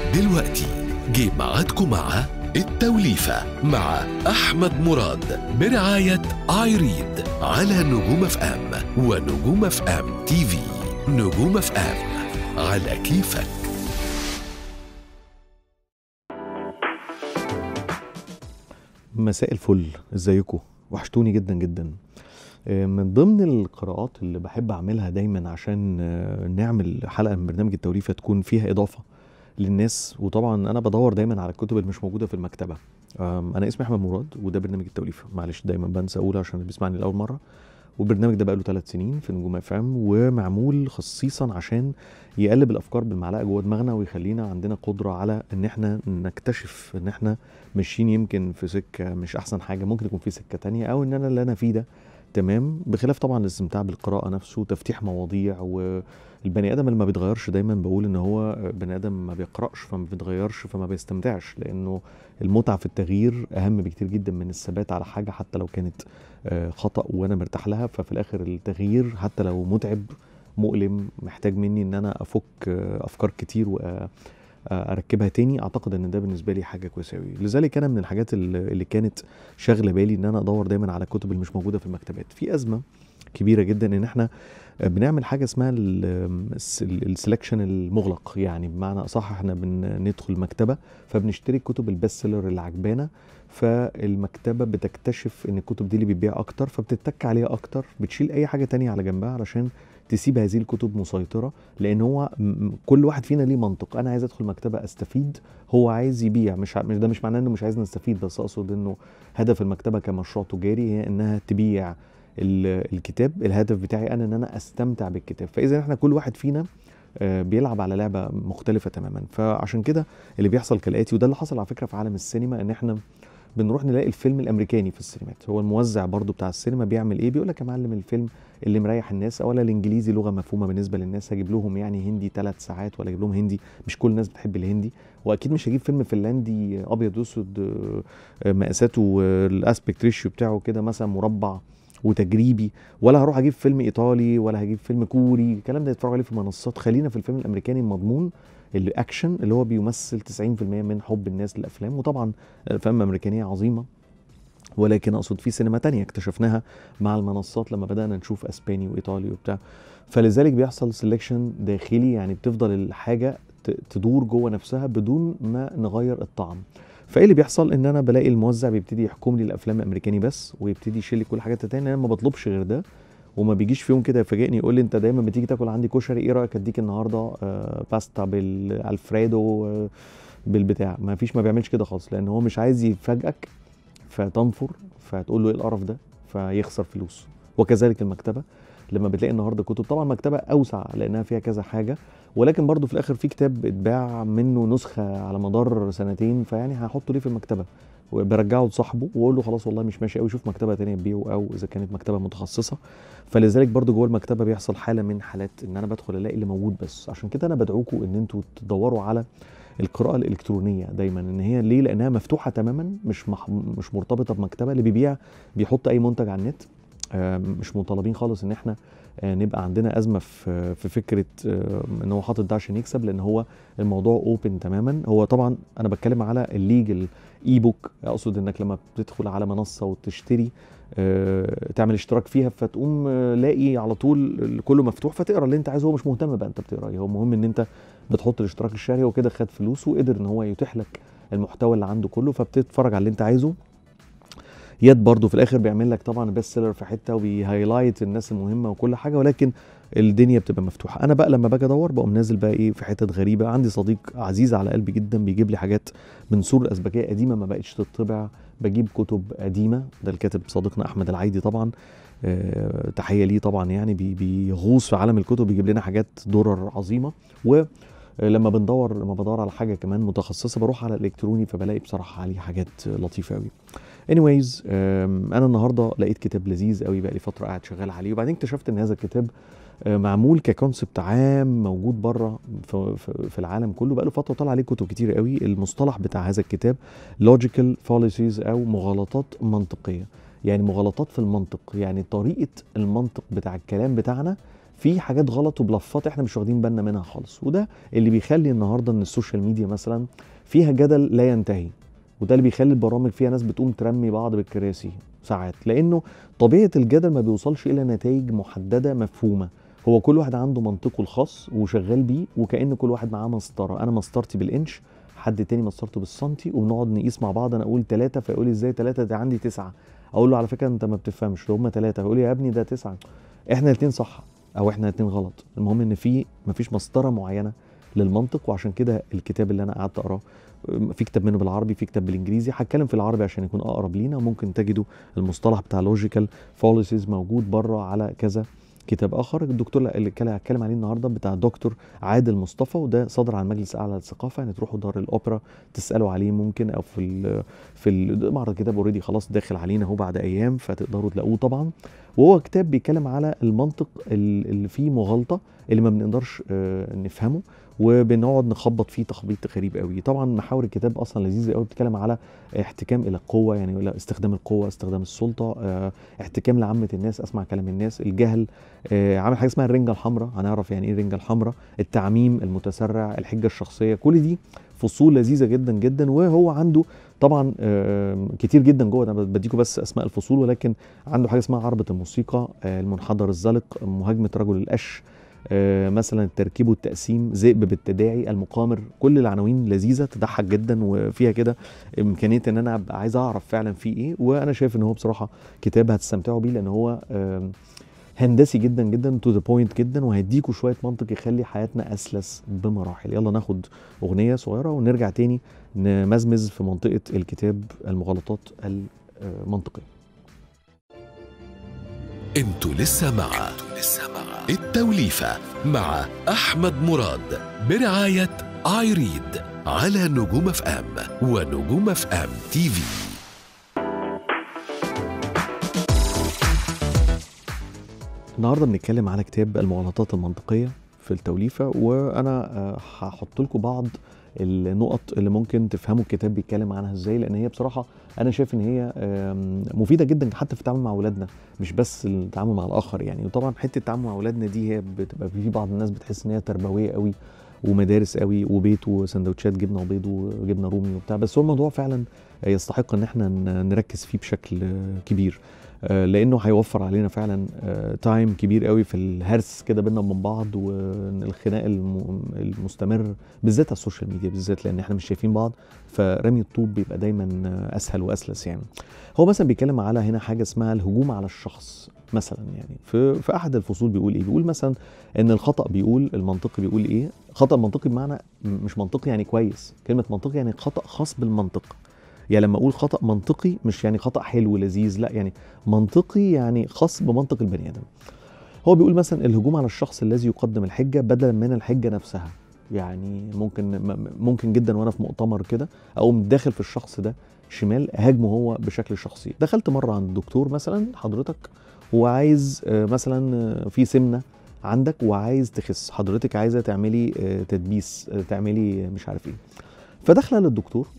دلوقتي جه ميعادكم مع التوليفة مع أحمد مراد برعاية آيريد على نجوم اف ام ونجوم اف ام تي في نجوم اف ام على كيفك مساء الفل ازيكم وحشتوني جدا جدا آه، من ضمن القراءات اللي بحب اعملها دايما عشان آه، نعمل حلقه من برنامج التوليفه تكون فيها اضافه للناس وطبعا انا بدور دايما على الكتب اللي مش موجوده في المكتبه آم، انا اسمي احمد مراد وده برنامج التوليفه معلش دايما بنسى اقول عشان اللي بيسمعني لاول مره والبرنامج ده بقاله ثلاث سنين في نجوم اف ام ومعمول خصيصا عشان يقلب الافكار بالمعلقه جوه دماغنا ويخلينا عندنا قدره على ان احنا نكتشف ان احنا ماشيين يمكن في سكه مش احسن حاجه ممكن يكون في سكه تانية او ان انا اللي انا فيه ده تمام بخلاف طبعا الاستمتاع بالقراءه نفسه تفتيح مواضيع والبني ادم اللي ما بيتغيرش دايما بقول ان هو بني ادم ما بيقراش فما بيتغيرش فما بيستمتعش لانه المتعه في التغيير اهم بكتير جدا من الثبات على حاجه حتى لو كانت آه، خطا وانا مرتاح لها ففي الاخر التغيير حتى لو متعب مؤلم محتاج مني ان انا افك آه، افكار كتير واركبها تاني اعتقد ان ده بالنسبه لي حاجه كويسه قوي لذلك انا من الحاجات اللي اللي كانت شاغله بالي ان انا ادور دايما على الكتب اللي مش موجوده في المكتبات في ازمه كبيره جدا ان احنا آه، بنعمل حاجه اسمها السلكشن المغلق يعني بمعنى اصح احنا بندخل مكتبه فبنشتري الكتب البيست سيلر اللي عجبانا فالمكتبه بتكتشف ان الكتب دي اللي بتبيع اكتر فبتتك عليها اكتر بتشيل اي حاجه تانية على جنبها علشان تسيب هذه الكتب مسيطره لان هو م- م- كل واحد فينا ليه منطق انا عايز ادخل مكتبه استفيد هو عايز يبيع مش ع- مش ده مش معناه انه مش عايز نستفيد بس اقصد انه هدف المكتبه كمشروع تجاري هي انها تبيع ال- الكتاب الهدف بتاعي انا ان انا استمتع بالكتاب فاذا احنا كل واحد فينا آه، بيلعب على لعبه مختلفه تماما فعشان كده اللي بيحصل كالاتي وده اللي حصل على فكره في عالم السينما ان احنا بنروح نلاقي الفيلم الامريكاني في السينمات هو الموزع برضو بتاع السينما بيعمل ايه بيقول لك يا معلم الفيلم اللي مريح الناس اولا الانجليزي لغه مفهومه بالنسبه للناس هجيب لهم يعني هندي ثلاث ساعات ولا اجيب لهم هندي مش كل الناس بتحب الهندي واكيد مش هجيب فيلم فنلندي ابيض واسود آه، آه، مقاساته الاسبكت ريشيو بتاعه كده مثلا مربع وتجريبي ولا هروح اجيب فيلم ايطالي ولا هجيب فيلم كوري الكلام ده يتفرجوا عليه في منصات خلينا في الفيلم الامريكاني المضمون الاكشن اللي هو بيمثل 90% من حب الناس للافلام وطبعا الافلام الامريكانيه عظيمه ولكن اقصد في سينما تانية اكتشفناها مع المنصات لما بدانا نشوف اسباني وايطالي وبتاع فلذلك بيحصل سelection داخلي يعني بتفضل الحاجه ت- تدور جوه نفسها بدون ما نغير الطعم فايه اللي بيحصل ان انا بلاقي الموزع بيبتدي يحكم لي الافلام الامريكاني بس ويبتدي يشيل لي كل حاجات التانية انا ما بطلبش غير ده وما بيجيش في يوم كده يفاجئني يقول لي انت دايما بتيجي تاكل عندي كشري ايه رايك اديك النهارده آه باستا بالالفريدو آه بالبتاع ما فيش ما بيعملش كده خالص لان هو مش عايز يفاجئك فتنفر فتقول له ايه القرف ده فيخسر فلوس وكذلك المكتبه لما بتلاقي النهارده كتب طبعا مكتبه اوسع لانها فيها كذا حاجه ولكن برضو في الاخر في كتاب اتباع منه نسخه على مدار سنتين فيعني هحطه ليه في المكتبه وبرجعه لصاحبه واقول له خلاص والله مش ماشي قوي شوف مكتبه تانية تبيعه او اذا كانت مكتبه متخصصه فلذلك برضو جوه المكتبه بيحصل حاله من حالات ان انا بدخل الاقي اللي موجود بس عشان كده انا بدعوكم ان انتوا تدوروا على القراءة الإلكترونية دايما إن هي ليه؟ لأنها مفتوحة تماما مش مح... مش مرتبطة بمكتبة اللي بيبيع بيحط أي منتج على النت آه، مش مطالبين خالص إن إحنا آه، نبقى عندنا أزمة في في فكرة آه، إن هو حاطط ده عشان يكسب لأن هو الموضوع أوبن تماما هو طبعا أنا بتكلم على الليجل إي بوك أقصد إنك لما بتدخل على منصة وتشتري آه، تعمل اشتراك فيها فتقوم آه، لاقي على طول كله مفتوح فتقرا اللي انت عايزه هو مش مهتم بقى انت بتقرا ايه هو مهم ان انت بتحط الاشتراك الشهري وكده خد فلوس وقدر ان هو يتيح لك المحتوى اللي عنده كله فبتتفرج على اللي انت عايزه يد برضه في الاخر بيعمل لك طبعا بيست سيلر في حته وبيهايلايت الناس المهمه وكل حاجه ولكن الدنيا بتبقى مفتوحه انا بقى لما باجي ادور بقوم نازل بقى ايه في حتت غريبه عندي صديق عزيز على قلبي جدا بيجيب لي حاجات من سور الازبكيه قديمه ما بقتش تطبع بجيب كتب قديمه ده الكاتب صديقنا احمد العيدي طبعا آه، تحيه ليه طبعا يعني بي- بيغوص في عالم الكتب بيجيب لنا حاجات درر عظيمه و لما بندور لما بدور على حاجه كمان متخصصه بروح على الالكتروني فبلاقي بصراحه عليه حاجات لطيفه قوي anyways أم، انا النهارده لقيت كتاب لذيذ قوي بقى لي فتره قاعد شغال عليه وبعدين اكتشفت ان هذا الكتاب آه، معمول ككونسبت عام موجود بره في, في, في العالم كله بقى له فتره طالع عليه كتب كتير قوي المصطلح بتاع هذا الكتاب logical fallacies او مغالطات منطقيه يعني مغالطات في المنطق يعني طريقه المنطق بتاع الكلام بتاعنا في حاجات غلط وبلفات احنا مش واخدين بالنا منها خالص وده اللي بيخلي النهارده ان السوشيال ميديا مثلا فيها جدل لا ينتهي وده اللي بيخلي البرامج فيها ناس بتقوم ترمي بعض بالكراسي ساعات لانه طبيعه الجدل ما بيوصلش الى نتائج محدده مفهومه هو كل واحد عنده منطقه الخاص وشغال بيه وكأن كل واحد معاه مسطره انا مسطرتي بالانش حد تاني مسطرته بالسنتي وبنقعد نقيس مع بعض انا اقول ثلاثة فيقول لي ازاي ثلاثة ده عندي تسعة اقول له على فكره انت ما بتفهمش ده هم ثلاثة فيقول لي يا ابني ده تسعة احنا الاثنين صح او احنا الاثنين غلط المهم ان في مفيش مسطره معينه للمنطق وعشان كده الكتاب اللي انا قعدت اقراه في كتاب منه بالعربي في كتاب بالانجليزي هتكلم في العربي عشان يكون اقرب لينا ممكن تجدوا المصطلح بتاع لوجيكال فوليسيز موجود بره على كذا كتاب اخر الدكتور اللي كان هتكلم عليه النهارده بتاع دكتور عادل مصطفى وده صدر عن مجلس اعلى للثقافه يعني تروحوا دار الاوبرا تسالوا عليه ممكن او في ال في ال- معرض الكتاب اوريدي خلاص داخل علينا اهو بعد ايام فتقدروا تلاقوه طبعا وهو كتاب بيتكلم على المنطق ال- اللي فيه مغالطه اللي ما بنقدرش آه، نفهمه وبنقعد نخبط فيه تخبيط غريب قوي طبعا محاور الكتاب اصلا لذيذ قوي بتتكلم على احتكام الى القوه يعني ولا استخدام القوه استخدام السلطه آه، احتكام لعامه الناس اسمع كلام الناس الجهل آه، عامل حاجه اسمها الرنجه الحمراء هنعرف يعني ايه الرنجه الحمراء التعميم المتسرع الحجه الشخصيه كل دي فصول لذيذه جدا جدا وهو عنده طبعا آه، كتير جدا جوه انا بديكم بس اسماء الفصول ولكن عنده حاجه اسمها عربه الموسيقى آه، المنحدر الزلق مهاجمه رجل القش آه، مثلا التركيب والتقسيم ذئب بالتداعي المقامر كل العناوين لذيذه تضحك جدا وفيها كده امكانيه ان انا ابقى عايز اعرف فعلا في ايه وانا شايف ان هو بصراحه كتاب هتستمتعوا بيه لان هو آم، هندسي جدا جدا تو ذا بوينت جدا وهيديكوا شويه منطق يخلي حياتنا اسلس بمراحل يلا ناخد اغنيه صغيره ونرجع تاني نمزمز في منطقه الكتاب المغالطات المنطقيه انتوا لسه مع التوليفة مع أحمد مراد برعاية آيريد على نجوم اف ام ونجوم اف ام تي في النهارده بنتكلم على كتاب المغالطات المنطقيه في التوليفه وانا آه، هحط لكم بعض النقط اللي ممكن تفهموا الكتاب بيتكلم عنها ازاي لان هي بصراحه انا شايف ان هي آم، مفيده جدا حتى في التعامل مع اولادنا مش بس التعامل مع الاخر يعني وطبعا حته التعامل مع اولادنا دي هي بتبقى في بعض الناس بتحس ان هي تربويه قوي ومدارس قوي وبيت وسندوتشات جبنه وبيض وجبنه رومي وبتاع بس هو الموضوع فعلا يستحق ان احنا ن- نركز فيه بشكل آه، كبير آه، لانه هيوفر علينا فعلا تايم كبير قوي في الهرس كده بينا وبين بعض والخناق الم- المستمر بالذات على السوشيال ميديا بالذات لان احنا مش شايفين بعض فرمي الطوب بيبقى دايما آه، اسهل واسلس يعني هو مثلا بيتكلم على هنا حاجه اسمها الهجوم على الشخص مثلا يعني في في احد الفصول بيقول ايه بيقول مثلا ان الخطا بيقول المنطقي بيقول ايه خطا منطقي بمعنى م- مش منطقي يعني كويس كلمه منطقي يعني خطا خاص بالمنطق يعني لما اقول خطا منطقي مش يعني خطا حلو لذيذ لا يعني منطقي يعني خاص بمنطق البني ادم هو بيقول مثلا الهجوم على الشخص الذي يقدم الحجه بدلا من الحجه نفسها يعني ممكن م- ممكن جدا وانا في مؤتمر كده اقوم داخل في الشخص ده شمال هاجمه هو بشكل شخصي دخلت مره عند الدكتور مثلا حضرتك وعايز آه، مثلا آه، في سمنه عندك وعايز تخس حضرتك عايزه تعملي آه، تدبيس آه، تعملي مش عارف ايه فداخله للدكتور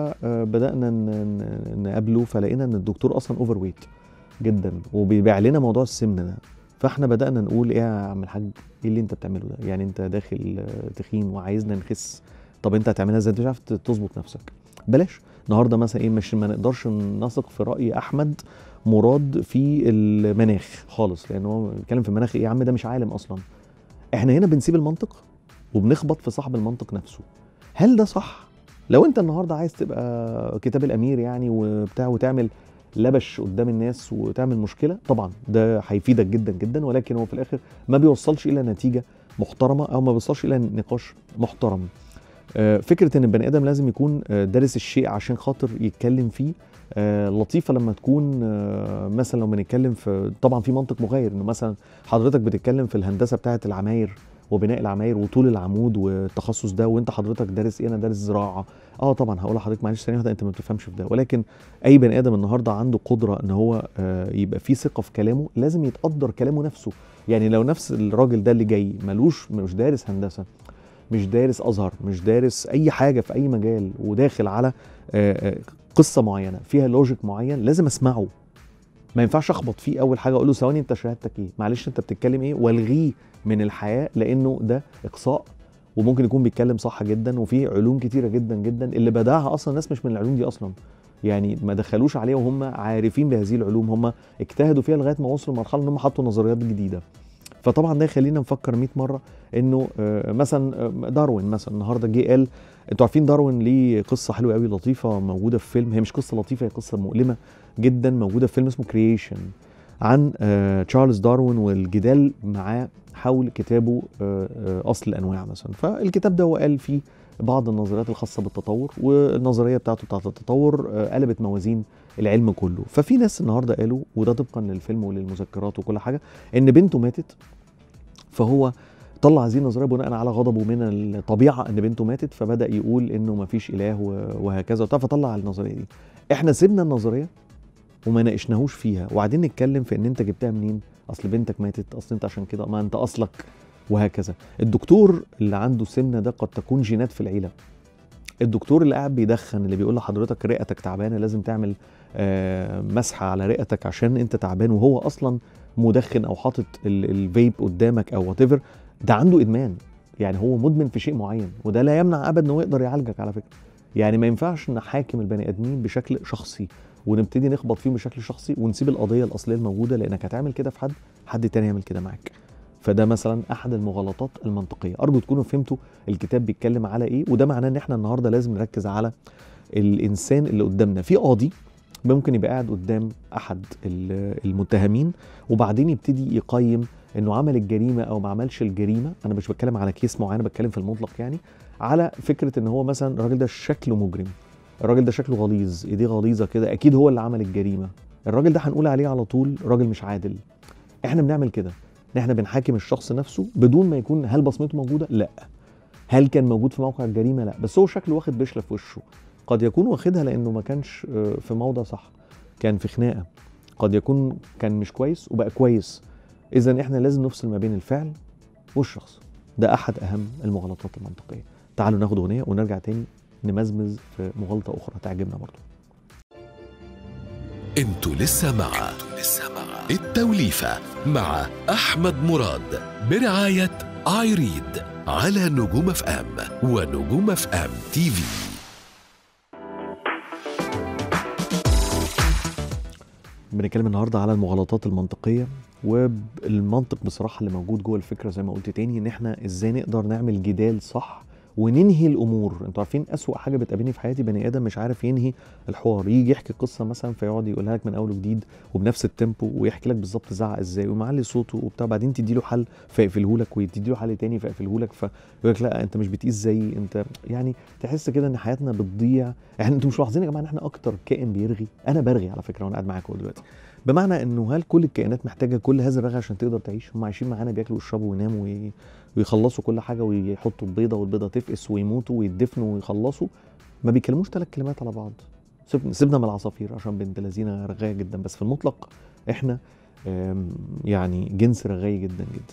فبدانا ن- ن- نقابله فلقينا ان الدكتور اصلا اوفر ويت جدا وبيبيع لنا موضوع السمنه ده فاحنا بدانا نقول ايه يا عم الحاج ايه اللي انت بتعمله ده يعني انت داخل آه، تخين وعايزنا نخس طب انت هتعملها ازاي انت مش عارف تظبط نفسك بلاش النهارده مثلا ايه مش ما نقدرش نثق في راي احمد مراد في المناخ خالص لان هو بيتكلم في المناخ ايه يا عم ده مش عالم اصلا احنا هنا بنسيب المنطق وبنخبط في صاحب المنطق نفسه هل ده صح لو انت النهارده عايز تبقى كتاب الامير يعني وبتاع وتعمل لبش قدام الناس وتعمل مشكله طبعا ده هيفيدك جدا جدا ولكن هو في الاخر ما بيوصلش الى نتيجه محترمه او ما بيوصلش الى نقاش محترم آه، فكره ان البني ادم لازم يكون آه، دارس الشيء عشان خاطر يتكلم فيه آه، لطيفه لما تكون آه، مثلا لو بنتكلم في طبعا في منطق مغاير انه مثلا حضرتك بتتكلم في الهندسه بتاعه العماير وبناء العماير وطول العمود والتخصص ده وانت حضرتك دارس ايه انا دارس زراعه اه طبعا هقول لحضرتك معلش ثانيه واحده انت ما بتفهمش في ده ولكن اي بني ادم النهارده عنده قدره ان هو آه، يبقى فيه ثقه في كلامه لازم يتقدر كلامه نفسه يعني لو نفس الراجل ده اللي جاي ملوش مش دارس هندسه مش دارس ازهر مش دارس اي حاجه في اي مجال وداخل على آه، آه، قصه معينه فيها لوجيك معين لازم اسمعه ما ينفعش اخبط فيه اول حاجه اقول له ثواني انت شهادتك ايه معلش انت بتتكلم ايه والغيه من الحياه لانه ده اقصاء وممكن يكون بيتكلم صح جدا وفي علوم كتيره جدا جدا اللي بداها اصلا ناس مش من العلوم دي اصلا يعني ما دخلوش عليها وهم عارفين بهذه العلوم هم اجتهدوا فيها لغايه ما وصلوا لمرحله ان هم حطوا نظريات جديده فطبعا ده يخلينا نفكر 100 مره انه آه، مثلا آه، داروين مثلا النهارده جه قال انتوا عارفين داروين ليه قصه حلوه قوي لطيفه موجوده في فيلم هي مش قصه لطيفه هي قصه مؤلمه جدا موجوده في فيلم اسمه كرييشن عن آه، تشارلز داروين والجدال معاه حول كتابه آه، آه، اصل الانواع مثلا فالكتاب ده هو قال فيه بعض النظريات الخاصه بالتطور والنظريه بتاعته بتاعت التطور آه، قلبت موازين العلم كله ففي ناس النهارده قالوا وده طبقا للفيلم وللمذكرات وكل حاجه ان بنته ماتت فهو طلع هذه النظريه بناء على غضبه من الطبيعه ان بنته ماتت فبدا يقول انه ما فيش اله و- وهكذا وبتاع فطلع النظريه دي احنا سيبنا النظريه وما ناقشناهوش فيها وبعدين نتكلم في ان انت جبتها منين اصل بنتك ماتت اصل انت عشان كده ما انت اصلك وهكذا الدكتور اللي عنده سمنه ده قد تكون جينات في العيله الدكتور اللي قاعد بيدخن اللي بيقول لحضرتك رئتك تعبانه لازم تعمل آه، مسحه على رئتك عشان انت تعبان وهو اصلا مدخن او حاطط ال- الفيب قدامك او وات ده عنده ادمان يعني هو مدمن في شيء معين وده لا يمنع ابدا انه يقدر يعالجك على فكره يعني ما ينفعش نحاكم البني ادمين بشكل شخصي ونبتدي نخبط فيهم بشكل شخصي ونسيب القضيه الاصليه الموجوده لانك هتعمل كده في حد حد تاني يعمل كده معاك فده مثلا احد المغالطات المنطقيه ارجو تكونوا فهمتوا الكتاب بيتكلم على ايه وده معناه ان احنا النهارده لازم نركز على الانسان اللي قدامنا في قاضي ممكن يبقى قاعد قدام احد ال- المتهمين وبعدين يبتدي يقيم انه عمل الجريمه او ما عملش الجريمه انا مش بتكلم على كيس معين أنا بتكلم في المطلق يعني على فكره ان هو مثلا الراجل ده شكله مجرم الراجل ده شكله غليظ ايديه غليظه كده اكيد هو اللي عمل الجريمه الراجل ده هنقول عليه على طول راجل مش عادل احنا بنعمل كده ان احنا بنحاكم الشخص نفسه بدون ما يكون هل بصمته موجوده لا هل كان موجود في موقع الجريمه لا بس هو شكله واخد بشله في وشه قد يكون واخدها لانه ما كانش آه، في موضع صح كان في خناقه قد يكون كان مش كويس وبقى كويس اذا احنا لازم نفصل ما بين الفعل والشخص ده احد اهم المغالطات المنطقيه تعالوا ناخد اغنيه ونرجع تاني نمزمز في مغالطه اخرى تعجبنا برضو انتوا لسه مع التوليفة مع أحمد مراد برعاية آيريد على نجوم اف ام ونجوم اف ام تي في بنتكلم النهارده على المغالطات المنطقيه والمنطق بصراحه اللي موجود جوه الفكره زي ما قلت تاني ان احنا ازاي نقدر نعمل جدال صح وننهي الامور انتوا عارفين اسوأ حاجه بتقابلني في حياتي بني ادم مش عارف ينهي الحوار يجي يحكي قصه مثلا فيقعد يقولها لك من اول وجديد وبنفس التيمبو ويحكي لك بالظبط زعق ازاي ومعلي صوته وبتاع بعدين تدي له حل فيقفله لك وتدي له حل تاني فيقفله لك فيقول لك لا انت مش بتقيس زيي انت يعني تحس كده ان حياتنا بتضيع احنا انتوا مش ملاحظين يا جماعه ان احنا اكتر كائن بيرغي انا برغي على فكره وانا قاعد معاكم دلوقتي بمعنى انه هل كل الكائنات محتاجه كل هذا الرغي عشان تقدر تعيش هم عايشين معانا بياكلوا ويشربوا ويناموا وي... ويخلصوا كل حاجه ويحطوا البيضه والبيضه تفقس ويموتوا ويدفنوا ويخلصوا ما بيكلموش ثلاث كلمات على بعض سيبنا سيبنا من العصافير عشان بنت لذينه رغايه جدا بس في المطلق احنا آم، يعني جنس رغاي جدا جدا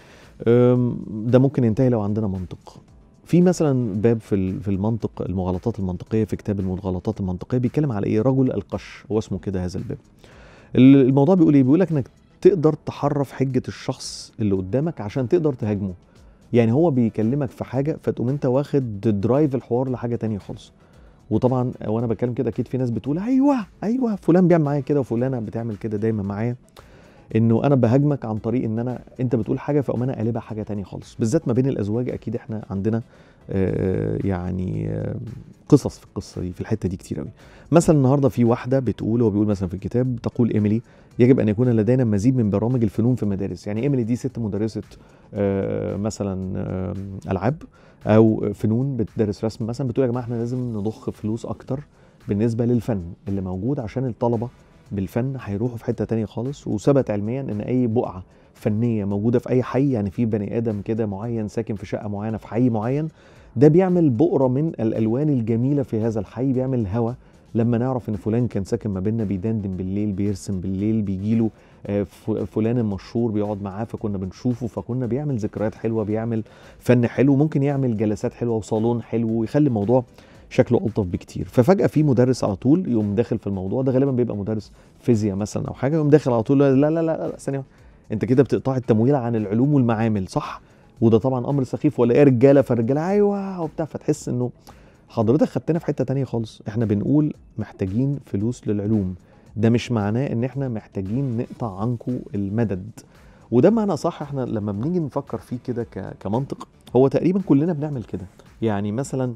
آم، ده ممكن ينتهي لو عندنا منطق في مثلا باب في ال- في المنطق المغالطات المنطقيه في كتاب المغالطات المنطقيه بيتكلم على ايه رجل القش هو اسمه كده هذا الباب ال- الموضوع بيقول ايه بيقول لك انك تقدر تحرف حجه الشخص اللي قدامك عشان تقدر تهاجمه يعني هو بيكلمك في حاجه فتقوم انت واخد درايف الحوار لحاجه تانية خالص وطبعا وانا بتكلم كده اكيد في ناس بتقول ايوه ايوه فلان بيعمل معايا كده وفلانه بتعمل كده دايما معايا انه انا بهاجمك عن طريق ان انا انت بتقول حاجه فاقوم انا قالبها حاجه تانية خالص بالذات ما بين الازواج اكيد احنا عندنا آه، يعني آه، قصص في القصه دي في الحته دي كتير قوي مثلا النهارده في واحده بتقول هو بيقول مثلا في الكتاب تقول ايميلي يجب ان يكون لدينا مزيد من برامج الفنون في المدارس يعني ايميلي دي ست مدرسه آه، مثلا آه، العاب او فنون بتدرس رسم مثلا بتقول يا جماعه احنا لازم نضخ فلوس اكتر بالنسبه للفن اللي موجود عشان الطلبه بالفن هيروحوا في حته تانية خالص وثبت علميا ان اي بقعه فنيه موجوده في اي حي يعني في بني ادم كده معين ساكن في شقه معينه في حي معين ده بيعمل بؤره من الالوان الجميله في هذا الحي بيعمل هوا لما نعرف ان فلان كان ساكن ما بيننا بيدندن بالليل بيرسم بالليل بيجيله آه، ف- فلان المشهور بيقعد معاه فكنا بنشوفه فكنا بيعمل ذكريات حلوه بيعمل فن حلو ممكن يعمل جلسات حلوه وصالون حلو ويخلي الموضوع شكله الطف بكتير ففجاه في مدرس على طول يقوم داخل في الموضوع ده غالبا بيبقى مدرس فيزياء مثلا او حاجه يقوم داخل على طول لا لا لا لا, لا ثانيه واحدة. انت كده بتقطع التمويل عن العلوم والمعامل صح وده طبعا امر سخيف ولا ايه رجاله فالرجاله ايوه وبتاع فتحس انه حضرتك خدتنا في حته تانية خالص احنا بنقول محتاجين فلوس للعلوم ده مش معناه ان احنا محتاجين نقطع عنكم المدد وده معنى صح احنا لما بنيجي نفكر فيه كده ك- كمنطق هو تقريبا كلنا بنعمل كده يعني مثلا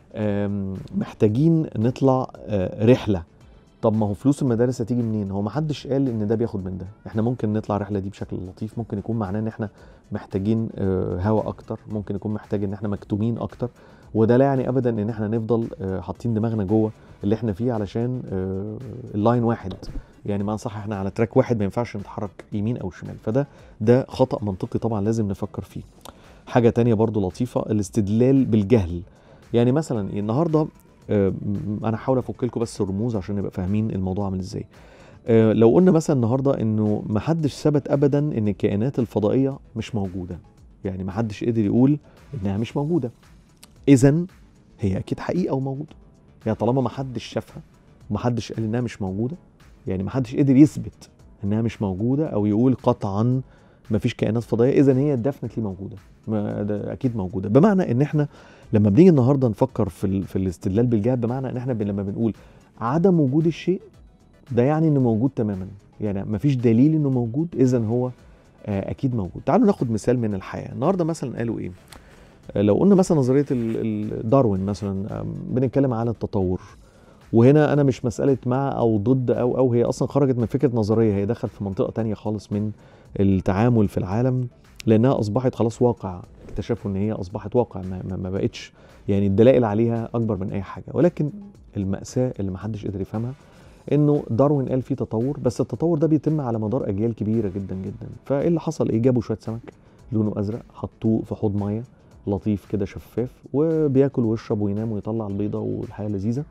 آم، محتاجين نطلع آه، رحله طب ما هو فلوس المدارس هتيجي منين هو ما حدش قال ان ده بياخد من ده احنا ممكن نطلع الرحله دي بشكل لطيف ممكن يكون معناه ان احنا محتاجين آه، هوا اكتر ممكن يكون محتاج ان احنا مكتومين اكتر وده لا يعني ابدا ان احنا نفضل آه، حاطين دماغنا جوه اللي احنا فيه علشان آه، اللاين واحد يعني ما صح احنا على تراك واحد ما ينفعش نتحرك يمين او شمال فده ده خطا منطقي طبعا لازم نفكر فيه حاجه تانية برضو لطيفه الاستدلال بالجهل يعني مثلا النهارده آه، م- انا هحاول افك لكم بس الرموز عشان نبقى فاهمين الموضوع عامل ازاي آه، لو قلنا مثلا النهارده انه ما حدش ثبت ابدا ان الكائنات الفضائيه مش موجوده يعني ما حدش قدر يقول انها مش موجوده اذا هي اكيد حقيقه وموجوده يعني طالما ما حدش شافها وما حدش قال انها مش موجوده يعني ما حدش قدر يثبت انها مش موجوده او يقول قطعا ما فيش كائنات فضائيه اذا هي ديفنتلي موجوده ما ده اكيد موجوده بمعنى ان احنا لما بنيجي النهارده نفكر في ال... في الاستدلال بالجهل بمعنى ان احنا ب... لما بنقول عدم وجود الشيء ده يعني انه موجود تماما يعني ما فيش دليل انه موجود اذا هو آه، اكيد موجود تعالوا ناخد مثال من الحياه النهارده مثلا قالوا ايه آه، لو قلنا مثلا نظريه ال- ال- داروين مثلا آم، بنتكلم على التطور وهنا انا مش مساله مع او ضد او او هي اصلا خرجت من فكره نظريه هي دخلت في منطقه تانية خالص من التعامل في العالم لانها اصبحت خلاص واقع اكتشفوا ان هي اصبحت واقع ما, ما, ما بقتش يعني الدلائل عليها اكبر من اي حاجه ولكن الماساه اللي ما حدش قدر يفهمها انه داروين قال في تطور بس التطور ده بيتم على مدار اجيال كبيره جدا جدا فايه اللي حصل ايه جابوا شويه سمك لونه ازرق حطوه في حوض ميه لطيف كده شفاف وبياكل ويشرب وينام ويطلع البيضه والحياه لذيذه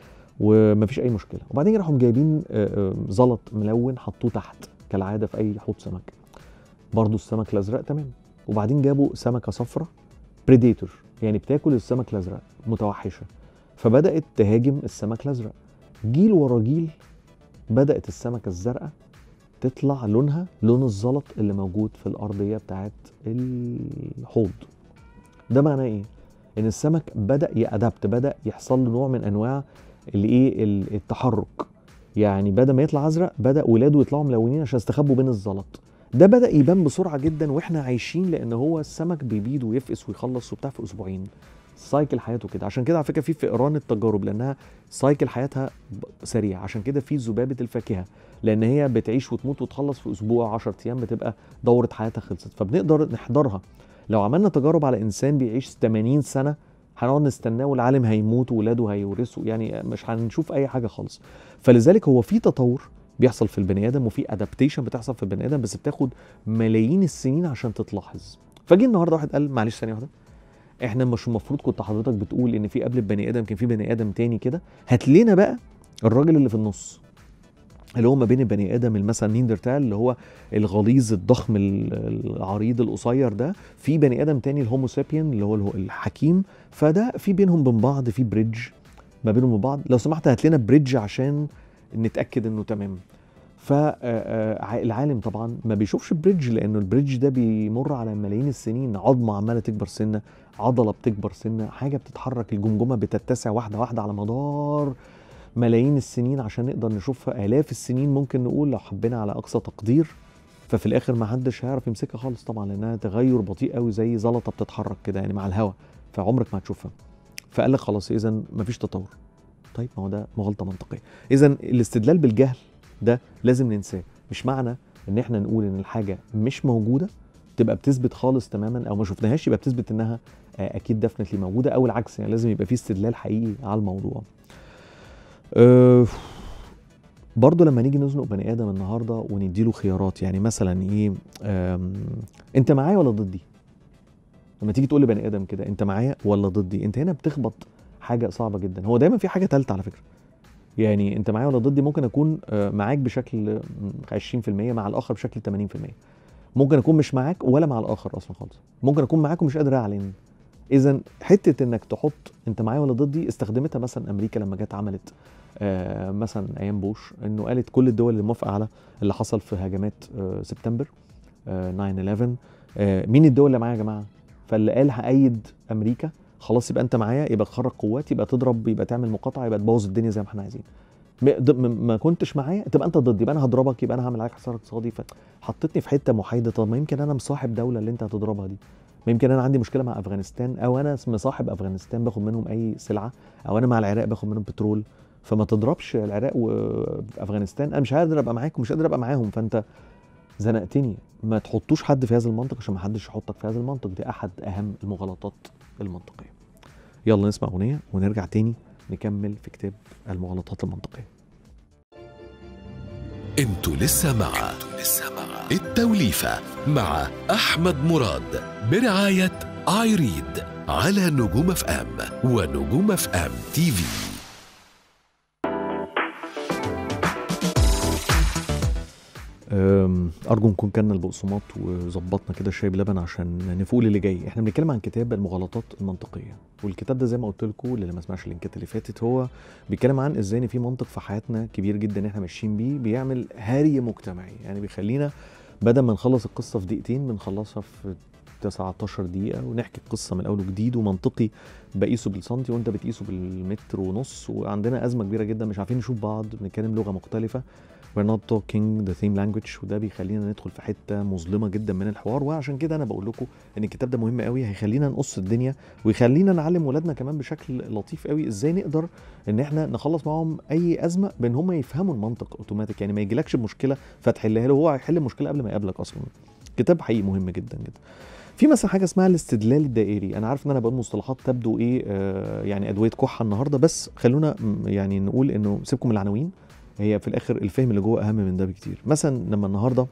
ومفيش اي مشكله وبعدين راحوا جايبين آه، آه، زلط ملون حطوه تحت كالعاده في اي حوض سمك برضو السمك الازرق تمام وبعدين جابوا سمكه صفراء بريديتور يعني بتاكل السمك الازرق متوحشه فبدات تهاجم السمك الازرق جيل ورا جيل بدات السمكه الزرقاء تطلع لونها لون الزلط اللي موجود في الارضيه بتاعت الحوض ده معناه ايه ان السمك بدا يأدبت بدا يحصل له نوع من انواع الايه ال- التحرك يعني بدل ما يطلع ازرق بدا ولاده يطلعوا ملونين عشان يستخبوا بين الزلط ده بدا يبان بسرعه جدا واحنا عايشين لان هو السمك بيبيض ويفقس ويخلص وبتاع في اسبوعين سايكل حياته كده عشان كده على فكره في فئران التجارب لانها سايكل حياتها ب- سريع عشان كده في ذبابه الفاكهه لان هي بتعيش وتموت وتخلص في اسبوع 10 ايام بتبقى دوره حياتها خلصت فبنقدر نحضرها لو عملنا تجارب على انسان بيعيش 80 سنه هنقعد نستناه والعالم هيموت وولاده هيورثوا يعني مش هنشوف اي حاجه خالص فلذلك هو في تطور بيحصل في البني ادم وفي ادابتيشن بتحصل في البني ادم بس بتاخد ملايين السنين عشان تتلاحظ فجي النهارده واحد قال معلش ثانيه واحده احنا مش المفروض كنت حضرتك بتقول ان في قبل البني ادم كان في بني ادم تاني كده هات لنا بقى الراجل اللي في النص اللي هو ما بين البني ادم مثلا نيندرتال اللي هو الغليظ الضخم ال- العريض القصير ده في بني ادم تاني الهومو سابيان اللي هو الهو- الحكيم فده في بينهم بين بعض في بريدج ما بينهم وبين بعض لو سمحت هات لنا بريدج عشان نتاكد انه تمام فالعالم طبعا ما بيشوفش بريدج لانه البريدج ده بيمر على ملايين السنين عظمه عماله تكبر سنه عضله بتكبر سنه حاجه بتتحرك الجمجمه بتتسع واحده واحده على مدار ملايين السنين عشان نقدر نشوفها الاف السنين ممكن نقول لو حبينا على اقصى تقدير ففي الاخر ما حدش هيعرف يمسكها خالص طبعا لانها تغير بطيء قوي زي زلطه بتتحرك كده يعني مع الهواء فعمرك ما هتشوفها فقال لك خلاص اذا مفيش تطور طيب ما هو ده مغالطه منطقيه اذا الاستدلال بالجهل ده لازم ننساه مش معنى ان احنا نقول ان الحاجه مش موجوده تبقى بتثبت خالص تماما او ما شفناهاش يبقى بتثبت انها آه، اكيد ديفنتلي موجوده او العكس يعني لازم يبقى في استدلال حقيقي على الموضوع أه برضه لما نيجي نزنق بني ادم النهارده ونديله خيارات يعني مثلا ايه آم، انت معايا ولا ضدي لما تيجي تقول لبني ادم كده انت معايا ولا ضدي انت هنا بتخبط حاجه صعبه جدا هو دايما في حاجه ثالثه على فكره يعني انت معايا ولا ضدي ممكن اكون آه، معاك بشكل م، 20% مع الاخر بشكل 80% ممكن اكون مش معاك ولا مع الاخر اصلا خالص ممكن اكون معاك ومش قادر اعلن اذا حته انك تحط انت معايا ولا ضدي استخدمتها مثلا امريكا لما جت عملت آه مثلا ايام بوش انه قالت كل الدول اللي موافقه على اللي حصل في هجمات آه سبتمبر آه 9 11 آه مين الدول اللي معايا يا جماعه فاللي قال هأيد امريكا خلاص يبقى انت معايا يبقى تخرج قوات يبقى تضرب يبقى تعمل مقاطعه يبقى تبوظ الدنيا زي ما احنا عايزين م- ض- م- ما كنتش معايا تبقى انت ضدي يبقى انا هضربك يبقى انا هعمل عليك حصار اقتصادي فحطيتني في حته محايده طب ما يمكن انا مصاحب دوله اللي انت هتضربها دي ما يمكن انا عندي مشكله مع افغانستان او انا مصاحب افغانستان باخد منهم اي سلعه او انا مع العراق باخد منهم بترول فما تضربش العراق وافغانستان انا مش قادر ابقى معاك ومش قادر ابقى معاهم فانت زنقتني ما تحطوش حد في هذا المنطق عشان ما حدش يحطك في هذا المنطق دي احد اهم المغالطات المنطقيه يلا نسمع اغنيه ونرجع تاني نكمل في كتاب المغالطات المنطقيه انتوا لسه مع التوليفة مع أحمد مراد برعاية آيريد على نجوم اف ام ونجوم اف ام تي في أم، ارجو نكون كلنا البقسماط وظبطنا كده الشاي بلبن عشان نفوق اللي جاي احنا بنتكلم عن كتاب المغالطات المنطقيه والكتاب ده زي ما قلت لكم اللي ما سمعش اللينكات اللي فاتت هو بيتكلم عن ازاي ان في منطق في حياتنا كبير جدا احنا ماشيين بيه بيعمل هري مجتمعي يعني بيخلينا بدل ما نخلص القصه في دقيقتين بنخلصها في 19 دقيقة ونحكي القصة من أول وجديد ومنطقي بقيسه بالسنتي وأنت بتقيسه بالمتر ونص وعندنا أزمة كبيرة جدا مش عارفين نشوف بعض بنتكلم لغة مختلفة we're not talking the same language وده بيخلينا ندخل في حته مظلمه جدا من الحوار وعشان كده انا بقول لكم ان الكتاب ده مهم قوي هيخلينا نقص الدنيا ويخلينا نعلم ولادنا كمان بشكل لطيف قوي ازاي نقدر ان احنا نخلص معاهم اي ازمه بان هم يفهموا المنطق اوتوماتيك يعني ما يجيلكش بمشكله فتحلها له هو هيحل المشكله قبل ما يقابلك اصلا كتاب حقيقي مهم جدا جدا في مثلا حاجه اسمها الاستدلال الدائري انا عارف ان انا بقول مصطلحات تبدو ايه آه يعني ادويه كحه النهارده بس خلونا م- يعني نقول انه سيبكم من العناوين هي في الاخر الفهم اللي جوه اهم من ده بكتير مثلا لما النهارده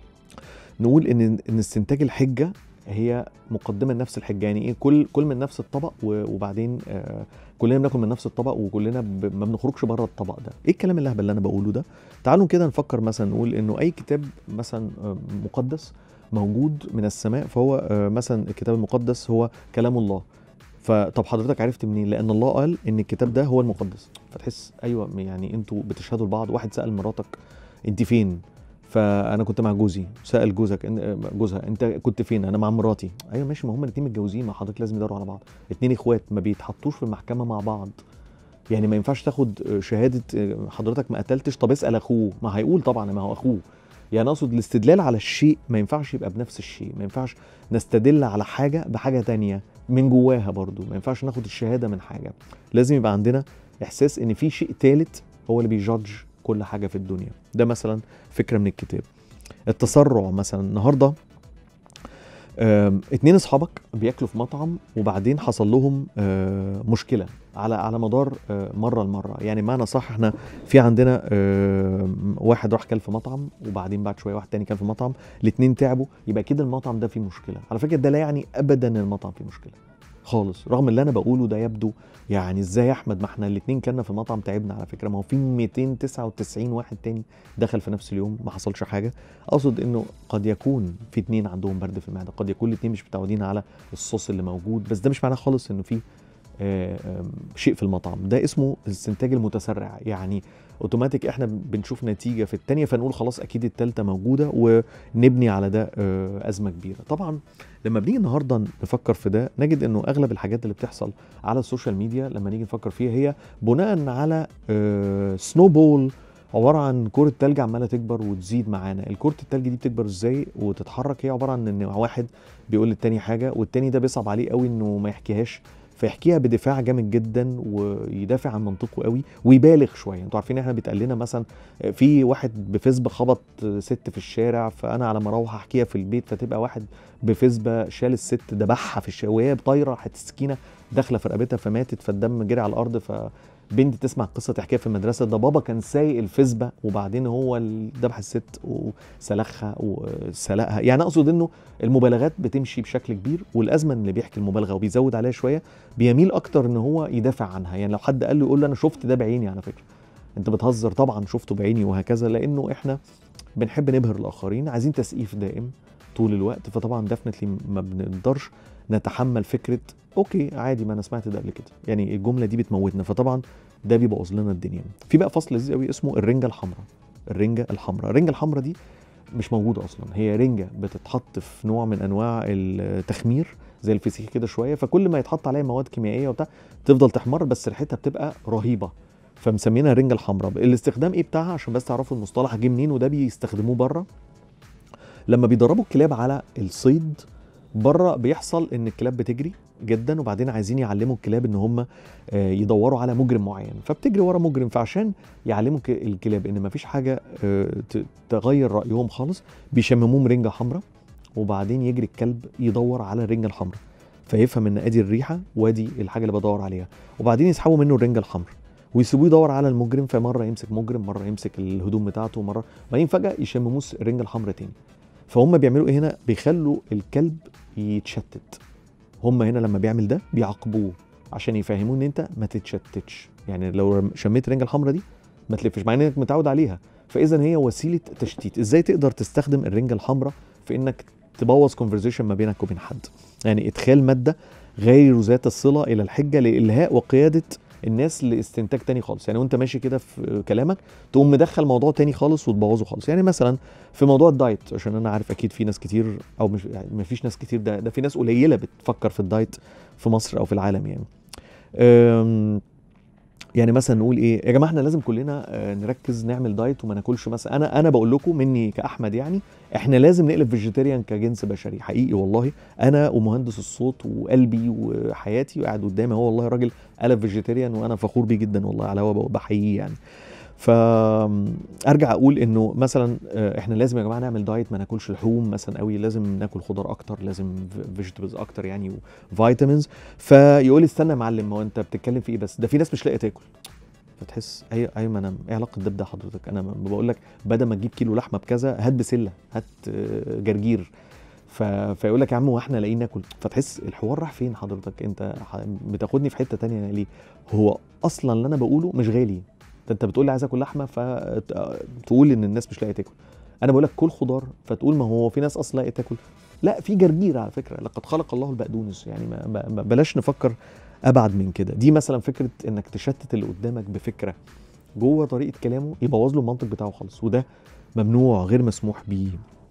نقول ان ان استنتاج الحجه هي مقدمه لنفس الحجه يعني ايه كل كل من نفس الطبق و- وبعدين آه كلنا بناكل من نفس الطبق وكلنا ب... ما بنخرجش بره الطبق ده ايه الكلام اللهبل اللي انا بقوله ده تعالوا كده نفكر مثلا نقول انه اي كتاب مثلا آه، مقدس موجود من السماء فهو آه، مثلا الكتاب المقدس هو كلام الله فطب حضرتك عرفت منين لان الله قال ان الكتاب ده هو المقدس فتحس ايوه يعني انتوا بتشهدوا لبعض واحد سال مراتك انت فين فانا كنت مع جوزي سال جوزك إن- جوزها انت كنت فين انا مع مراتي ايوه ماشي ما هم الاثنين متجوزين ما حضرتك لازم يدوروا على بعض اتنين اخوات ما بيتحطوش في المحكمه مع بعض يعني ما ينفعش تاخد شهاده حضرتك ما قتلتش طب اسال اخوه ما هيقول طبعا ما هو اخوه يعني اقصد الاستدلال على الشيء ما ينفعش يبقى بنفس الشيء ما ينفعش نستدل على حاجه بحاجه تانية من جواها برضو ما ينفعش ناخد الشهاده من حاجه لازم يبقى عندنا احساس ان في شيء ثالث هو اللي بيجادج كل حاجه في الدنيا ده مثلا فكره من الكتاب التسرع مثلا النهارده آم، اتنين اصحابك بياكلوا في مطعم وبعدين حصل لهم آه، مشكله على على مدار آه، مره لمره يعني معنى صح احنا في عندنا آم، واحد راح كل في مطعم وبعدين بعد شويه واحد تاني كان في مطعم الاتنين تعبوا يبقى كده المطعم ده فيه مشكله على فكره ده لا يعني ابدا ان المطعم فيه مشكله خالص رغم اللي انا بقوله ده يبدو يعني ازاي يا احمد ما احنا الاتنين كنا في المطعم تعبنا على فكره ما هو في 299 واحد تاني دخل في نفس اليوم ما حصلش حاجه اقصد انه قد يكون في اتنين عندهم برد في المعده قد يكون الاتنين مش متعودين على الصوص اللي موجود بس ده مش معناه خالص انه في آه، آم، شيء في المطعم ده اسمه الاستنتاج المتسرع يعني اوتوماتيك احنا بنشوف نتيجه في الثانيه فنقول خلاص اكيد الثالثه موجوده ونبني على ده آه، ازمه كبيره طبعا لما بنيجي النهارده نفكر في ده نجد انه اغلب الحاجات اللي بتحصل على السوشيال ميديا لما نيجي نفكر فيها هي بناء على سنو بول عباره عن كره تلج عماله تكبر وتزيد معانا الكره التلج دي بتكبر ازاي وتتحرك هي عباره عن ان واحد بيقول للتاني حاجه والتاني ده بيصعب عليه قوي انه ما يحكيهاش فيحكيها بدفاع جامد جدا ويدافع عن منطقه قوي ويبالغ شويه انتوا عارفين احنا بيتقال لنا مثلا في واحد بفسبه خبط ست في الشارع فانا على ما اروح احكيها في البيت فتبقى واحد بفسبه شال الست ذبحها في الشارع وهي طايره حته سكينه داخله في رقبتها فماتت فالدم جري على الارض فبنتي تسمع القصه تحكيها في المدرسه ده بابا كان سايق الفسبه وبعدين هو اللي ذبح الست وسلخها وسلقها يعني اقصد انه المبالغات بتمشي بشكل كبير والازمه اللي بيحكي المبالغه وبيزود عليها شويه بيميل اكتر ان هو يدافع عنها يعني لو حد قال له يقول له انا شفت ده بعيني على فكره انت بتهزر طبعا شفته بعيني وهكذا لانه احنا بنحب نبهر الاخرين عايزين تسقيف دائم طول الوقت فطبعا ديفنتلي ما بنقدرش نتحمل فكره اوكي عادي ما انا سمعت ده قبل كده يعني الجمله دي بتموتنا فطبعا ده بيبوظ لنا الدنيا في بقى فصل لذيذ قوي اسمه الرنجه الحمراء الرنجه الحمراء الرنجه الحمراء دي مش موجوده اصلا هي رنجه بتتحط في نوع من انواع التخمير زي الفسيخ كده شويه فكل ما يتحط عليها مواد كيميائيه وبتاع تفضل تحمر بس ريحتها بتبقى رهيبه فمسمينها الرنجه الحمراء الاستخدام ايه بتاعها عشان بس تعرفوا المصطلح جه منين وده بيستخدموه بره لما بيدربوا الكلاب على الصيد بره بيحصل ان الكلاب بتجري جدا وبعدين عايزين يعلموا الكلاب ان هم آه، يدوروا على مجرم معين فبتجري ورا مجرم فعشان يعلموا ك- الكلاب ان مفيش حاجه آه، ت- تغير رايهم خالص بيشمموهم رنجه حمراء وبعدين يجري الكلب يدور على الرنجه الحمراء فيفهم ان ادي الريحه وادي الحاجه اللي بدور عليها وبعدين يسحبوا منه الرنجه الحمراء ويسيبوه يدور على المجرم فمره يمسك مجرم مره يمسك الهدوم بتاعته مره وبعدين فجاه يشمموه الرنجه الحمراء تاني فهم بيعملوا ايه هنا بيخلوا الكلب يتشتت هم هنا لما بيعمل ده بيعاقبوه عشان يفهموه ان انت ما تتشتتش يعني لو رم- شميت الرنجه الحمراء دي ما تلفش مع انك متعود عليها فاذا هي وسيله تشتيت ازاي تقدر تستخدم الرنجه الحمراء في انك تبوظ كونفرزيشن ما بينك وبين حد يعني ادخال ماده غير ذات الصله الى الحجه لالهاء وقياده الناس لاستنتاج تاني خالص يعني وانت ماشي كده في كلامك تقوم مدخل موضوع تاني خالص وتبوظه خالص يعني مثلا في موضوع الدايت عشان انا عارف اكيد في ناس كتير او مش يعني ما فيش ناس كتير ده ده في ناس قليله بتفكر في الدايت في مصر او في العالم يعني أم، يعني مثلا نقول ايه يا جماعه احنا لازم كلنا آه، نركز نعمل دايت وما ناكلش مثلا انا انا بقول لكم مني كاحمد يعني احنا لازم نقلب فيجيتيريان كجنس بشري حقيقي والله انا ومهندس الصوت وقلبي وحياتي وقاعد قدامي هو والله راجل قلب فيجيتيريان وانا فخور بيه جدا والله على هو بحييه يعني فارجع اقول انه مثلا آه، احنا لازم يا جماعه نعمل دايت ما ناكلش لحوم مثلا قوي لازم ناكل خضار اكتر لازم فيجيتابلز اكتر يعني وفيتامينز فيقول لي استنى يا معلم ما هو انت بتتكلم في ايه بس ده في ناس مش لاقيه تاكل فتحس اي اي ما انا ايه علاقه ده بده حضرتك انا بقول لك بدل ما تجيب كيلو لحمه بكذا هات بسله هات آه، جرجير ف... فيقول لك يا عم هو احنا لاقيين ناكل فتحس الحوار راح فين حضرتك انت ح- بتاخدني في حته تانية ليه هو اصلا اللي انا بقوله مش غالي ده انت بتقول لي عايز اكل لحمه فتقول ان الناس مش لاقيه تاكل انا بقول لك كل خضار فتقول ما هو في ناس اصلا لاقيه تاكل لا في جرجير على فكره لقد خلق الله البقدونس يعني ما ما- ما بلاش نفكر ابعد من كده دي مثلا فكره انك تشتت اللي قدامك بفكره جوه طريقه كلامه يبوظ له المنطق بتاعه خالص وده ممنوع غير مسموح بيه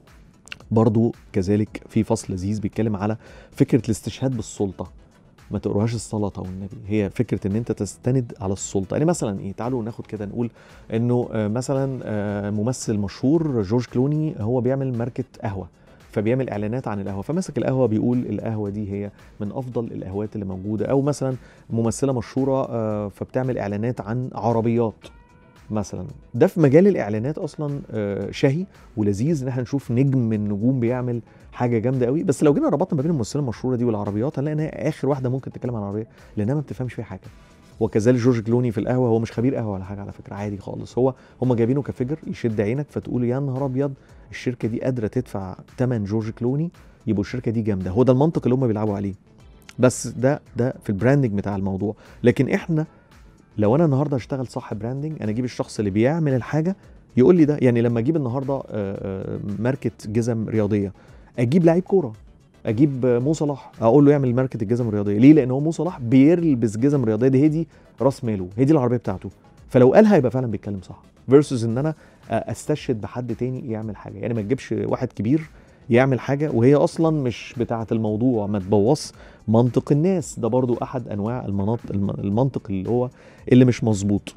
برضو كذلك في فصل لذيذ بيتكلم على فكره الاستشهاد بالسلطه ما تقروهاش الصلاة والنبي هي فكرة ان انت تستند على السلطة يعني مثلا ايه تعالوا ناخد كده نقول انه آه، مثلا آه، ممثل مشهور جورج كلوني هو بيعمل ماركة قهوة فبيعمل اعلانات عن القهوه فمسك القهوه بيقول القهوه دي هي من افضل القهوات اللي موجوده او مثلا ممثله مشهوره آه، فبتعمل اعلانات عن عربيات مثلا ده في مجال الاعلانات اصلا آه، شهي ولذيذ ان احنا نشوف نجم من النجوم بيعمل حاجه جامده قوي بس لو جينا ربطنا ما بين الممثله المشهوره دي والعربيات هنلاقي ان هي اخر واحده ممكن تتكلم عن العربيه لانها ما بتفهمش فيها حاجه وكذلك جورج كلوني في القهوه هو مش خبير قهوه ولا حاجه على فكره عادي خالص هو هم جايبينه كفيجر يشد عينك فتقول يا نهار ابيض الشركه دي قادره تدفع ثمن جورج كلوني يبقوا الشركه دي جامده هو ده المنطق اللي هم بيلعبوا عليه بس ده ده في البراندنج بتاع الموضوع لكن احنا لو انا النهارده اشتغل صح براندنج انا اجيب الشخص اللي بيعمل الحاجه يقول لي ده يعني لما اجيب النهارده آه، آه، ماركه جزم رياضيه اجيب لعيب كوره اجيب آه، مو صلاح اقول له يعمل ماركه الجزم الرياضيه ليه لان هو مو صلاح بيلبس جزم رياضيه دي هي دي راس ماله هي دي العربيه بتاعته فلو قالها يبقى فعلا بيتكلم صح فيرسز ان انا آه، استشهد بحد تاني يعمل حاجه يعني ما تجيبش واحد كبير يعمل حاجه وهي اصلا مش بتاعه الموضوع ما تبوظ منطق الناس ده برضو احد انواع المناطق الم- المنطق اللي هو اللي مش مظبوط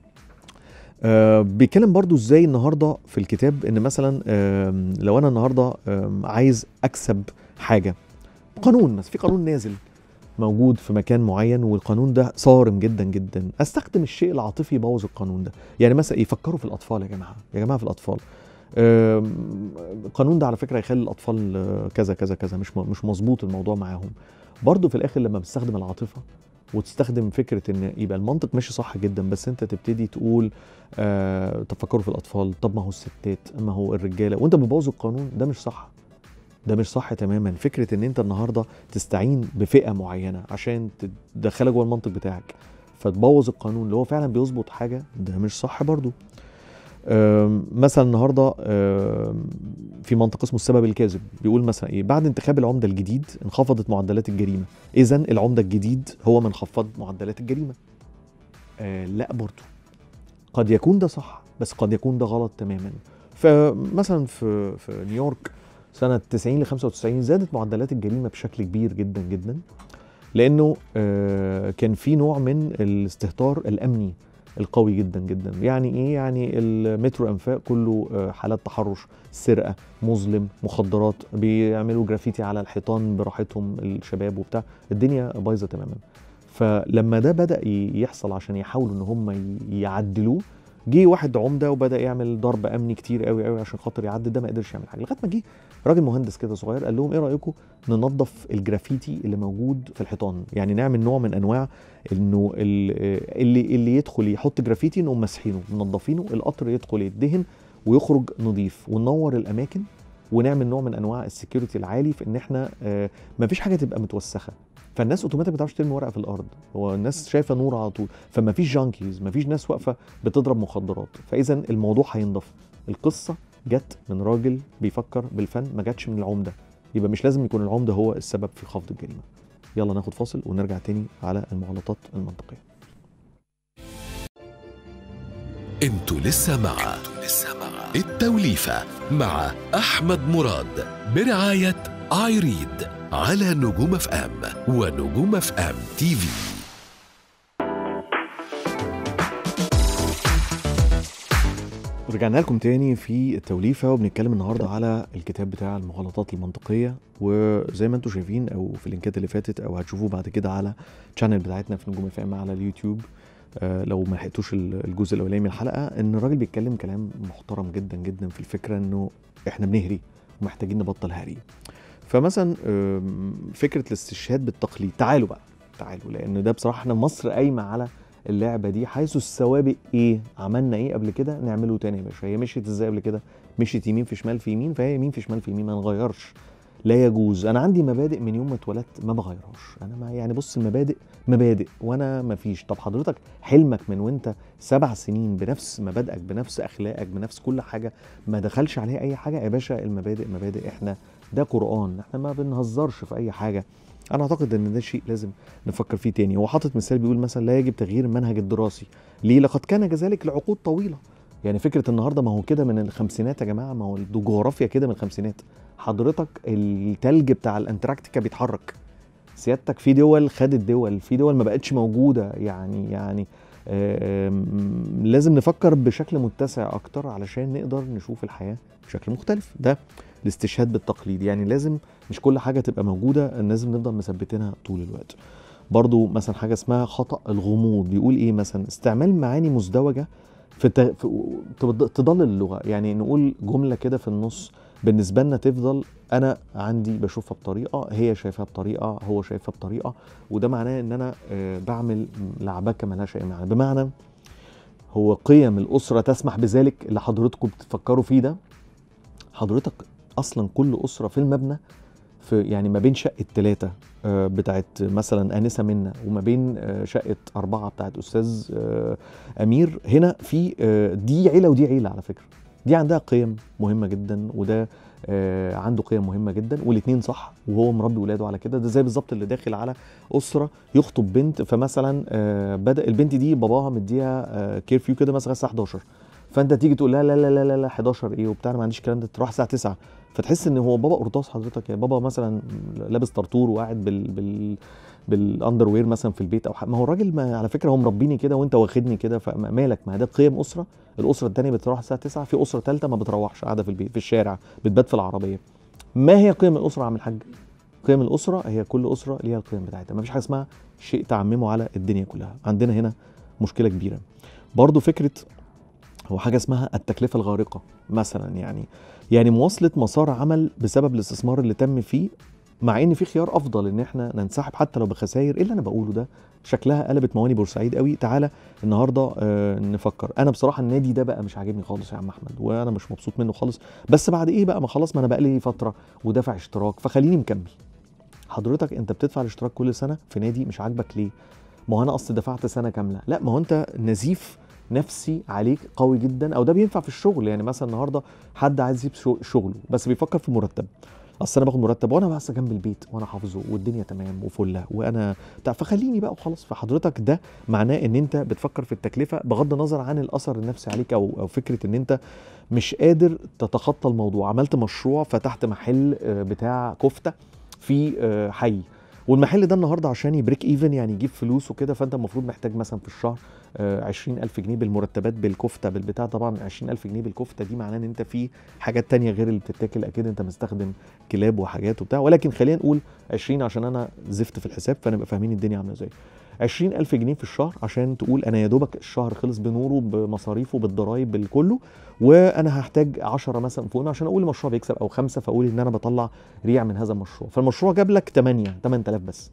آه بيتكلم برضو ازاي النهارده في الكتاب ان مثلا آم، لو انا النهارده آم، عايز اكسب حاجه قانون مثلا في قانون نازل موجود في مكان معين والقانون ده صارم جدا جدا استخدم الشيء العاطفي يبوظ القانون ده يعني مثلا يفكروا في الاطفال يا جماعه يا جماعه في الاطفال آم، القانون ده على فكره يخلي الاطفال آه، كذا كذا كذا مش م- مش مظبوط الموضوع معاهم برضه في الاخر لما بتستخدم العاطفه وتستخدم فكره ان يبقى المنطق ماشي صح جدا بس انت تبتدي تقول آه تفكروا في الاطفال طب ما هو الستات ما هو الرجاله وانت بتبوظ القانون ده مش صح ده مش صح تماما فكره ان انت النهارده تستعين بفئه معينه عشان تدخلها جوه المنطق بتاعك فتبوظ القانون اللي هو فعلا بيظبط حاجه ده مش صح برضو آم، مثلا النهارده آم، في منطق اسمه السبب الكاذب بيقول مثلا ايه بعد انتخاب العمده الجديد انخفضت معدلات الجريمه اذا العمده الجديد هو من خفض معدلات الجريمه آه لا برضه قد يكون ده صح بس قد يكون ده غلط تماما فمثلا في في نيويورك سنه 90 ل 95 زادت معدلات الجريمه بشكل كبير جدا جدا لانه آه كان في نوع من الاستهتار الامني القوي جدا جدا يعني ايه يعني المترو انفاق كله آه، حالات تحرش سرقه مظلم مخدرات بيعملوا جرافيتي على الحيطان براحتهم الشباب وبتاع الدنيا بايظه تماما فلما ده بدا ي- يحصل عشان يحاولوا ان هم ي- يعدلوه جه واحد عمده وبدا يعمل ضرب امني كتير قوي قوي عشان خاطر يعدل ده ما قدرش يعمل حاجه لغايه ما جه راجل مهندس كده صغير قال لهم ايه رايكم ننظف الجرافيتي اللي موجود في الحيطان يعني نعمل نوع من انواع انه ال- اللي اللي يدخل يحط جرافيتي نقوم ماسحينه منظفينه القطر يدخل يدهن ويخرج نظيف وننور الاماكن ونعمل نوع من انواع السكيورتي العالي في ان احنا آه ما فيش حاجه تبقى متوسخه فالناس اوتوماتيك ما بتعرفش ترمي ورقه في الارض هو الناس شايفه نور على طول فما فيش جانكيز ما فيش ناس واقفه بتضرب مخدرات فاذا الموضوع هينضف القصه جت من راجل بيفكر بالفن ما جاتش من العمده يبقى مش لازم يكون العمده هو السبب في خفض الجريمه يلا ناخد فاصل ونرجع تاني على المغالطات المنطقيه انتوا لسه مع التوليفة مع أحمد مراد برعاية آيريد على نجوم اف ام ونجوم اف ام تي في رجعنا لكم تاني في التوليفة وبنتكلم النهاردة على الكتاب بتاع المغالطات المنطقية وزي ما انتم شايفين او في اللينكات اللي فاتت او هتشوفوه بعد كده على الشانل بتاعتنا في نجوم اف ام على اليوتيوب آه، لو ما لحقتوش ال- الجزء الاولاني من الحلقة ان الراجل بيتكلم كلام محترم جدا جدا في الفكرة انه احنا بنهري ومحتاجين نبطل هري فمثلا آم، فكرة الاستشهاد بالتقليد تعالوا بقى تعالوا لان ده بصراحة احنا مصر قايمة على اللعبه دي حيث السوابق ايه عملنا ايه قبل كده نعمله تاني يا باشا هي مشيت ازاي قبل كده مشيت يمين في شمال في يمين فهي يمين في شمال في يمين ما نغيرش لا يجوز انا عندي مبادئ من يوم ما اتولدت ما بغيرهاش انا ما يعني بص المبادئ مبادئ وانا ما فيش طب حضرتك حلمك من وانت سبع سنين بنفس مبادئك بنفس اخلاقك بنفس كل حاجه ما دخلش عليها اي حاجه يا باشا المبادئ مبادئ احنا ده قران احنا ما بنهزرش في اي حاجه انا اعتقد ان ده شيء لازم نفكر فيه تاني هو حاطط مثال بيقول مثلا لا يجب تغيير المنهج الدراسي ليه لقد كان كذلك لعقود طويله يعني فكره النهارده ما هو كده من الخمسينات يا جماعه ما هو الجغرافيا كده من الخمسينات حضرتك التلج بتاع الانتراكتيكا بيتحرك سيادتك في دول خدت دول في دول ما بقتش موجوده يعني يعني آم، لازم نفكر بشكل متسع اكتر علشان نقدر نشوف الحياه بشكل مختلف ده الاستشهاد بالتقليد يعني لازم مش كل حاجه تبقى موجوده لازم نفضل مثبتينها طول الوقت برضو مثلا حاجه اسمها خطا الغموض بيقول ايه مثلا استعمال معاني مزدوجه في, الت... في تض- تضلل اللغه يعني نقول جمله كده في النص بالنسبه لنا تفضل انا عندي بشوفها بطريقه هي شايفاها بطريقه هو شايفها بطريقه وده معناه ان انا آه، بعمل لعبكه ملهاش اي معنى بمعنى هو قيم الاسره تسمح بذلك اللي حضرتكم بتفكروا فيه ده حضرتك اصلا كل اسره في المبنى في يعني ما بين شقه ثلاثه بتاعت مثلا انسه منا وما بين آه، شقه اربعه بتاعت استاذ آه، امير هنا في آه، دي عيله ودي عيله على فكره دي عندها قيم مهمه جدا وده آه، عنده قيم مهمه جدا والاثنين صح وهو مربي ولاده على كده ده زي بالظبط اللي داخل على اسره يخطب بنت فمثلا آه، بدا البنت دي باباها مديها كيرفيو كده مثلا الساعه 11 فانت تيجي تقول لا لا لا لا لا, لا 11 ايه وبتاع أنا ما عنديش الكلام ده تروح الساعه 9 فتحس ان هو بابا قرطاس حضرتك يعني بابا مثلا لابس طرطور وقاعد بال بال بالاندر وير مثلا في البيت او حاجة. ما هو الراجل ما على فكره هو مربيني كده وانت واخدني كده فمالك ما ده قيم اسره الاسره الثانيه بتروح الساعه 9 في اسره ثالثه ما بتروحش قاعده في البيت في الشارع بتبات في العربيه ما هي قيم الاسره يا عم الحاج قيم الاسره هي كل اسره ليها القيم بتاعتها ما فيش حاجه اسمها شيء تعممه على الدنيا كلها عندنا هنا مشكله كبيره برضو فكره هو حاجه اسمها التكلفه الغارقه مثلا يعني يعني مواصله مسار عمل بسبب الاستثمار اللي تم فيه مع ان في خيار افضل ان احنا ننسحب حتى لو بخسائر ايه اللي انا بقوله ده شكلها قلبت مواني بورسعيد قوي تعالى النهارده آه نفكر انا بصراحه النادي ده بقى مش عاجبني خالص يا عم احمد وانا مش مبسوط منه خالص بس بعد ايه بقى ما خلاص ما انا بقى لي فتره ودافع اشتراك فخليني مكمل حضرتك انت بتدفع الاشتراك كل سنه في نادي مش عاجبك ليه ما هو انا اصل دفعت سنه كامله لا ما هو انت نزيف نفسي عليك قوي جدا او ده بينفع في الشغل يعني مثلا النهارده حد عايز يسيب شغ- شغله بس بيفكر في مرتب اصل انا باخد مرتب وانا بس جنب البيت وانا حافظه والدنيا تمام وفله وانا بتاع فخليني بقى وخلاص فحضرتك ده معناه ان انت بتفكر في التكلفه بغض النظر عن الاثر النفسي عليك او او فكره ان انت مش قادر تتخطى الموضوع عملت مشروع فتحت محل آه، بتاع كفته في آه، حي والمحل ده النهارده عشان يبريك ايفن يعني يجيب فلوس وكده فانت المفروض محتاج مثلا في الشهر آه، 20000 جنيه بالمرتبات بالكفته بالبتاع طبعا 20000 جنيه بالكفته دي معناه ان انت في حاجات تانية غير اللي بتتاكل اكيد انت مستخدم كلاب وحاجات وبتاع ولكن خلينا نقول 20 عشان انا زفت في الحساب فنبقى فاهمين الدنيا عامله ازاي 20000 جنيه في الشهر عشان تقول انا يا دوبك الشهر خلص بنوره بمصاريفه بالضرايب بالكله وانا هحتاج 10 مثلا فوقنا عشان اقول المشروع بيكسب او خمسه فاقول ان انا بطلع ريع من هذا المشروع فالمشروع جاب لك 8 8000 بس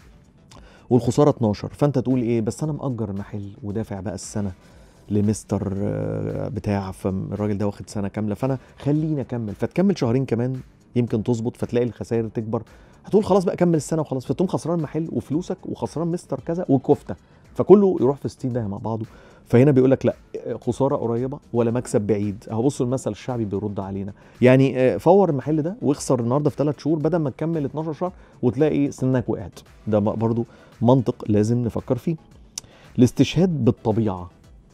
والخساره 12 فانت تقول ايه بس انا مأجر المحل ودافع بقى السنه لمستر آه، بتاع فالراجل ده واخد سنه كامله فانا خليني اكمل فتكمل شهرين كمان يمكن تظبط فتلاقي الخسائر تكبر هتقول خلاص بقى كمل السنه وخلاص فتقوم خسران محل وفلوسك وخسران مستر كذا وكفته فكله يروح في 60 ده مع بعضه فهنا بيقول لك لا خساره قريبه ولا مكسب بعيد اهو بصوا المثل الشعبي بيرد علينا يعني آه، فور المحل ده واخسر النهارده في ثلاث شهور بدل ما تكمل 12 شهر وتلاقي سنك وقعت ده برضو منطق لازم نفكر فيه الاستشهاد بالطبيعه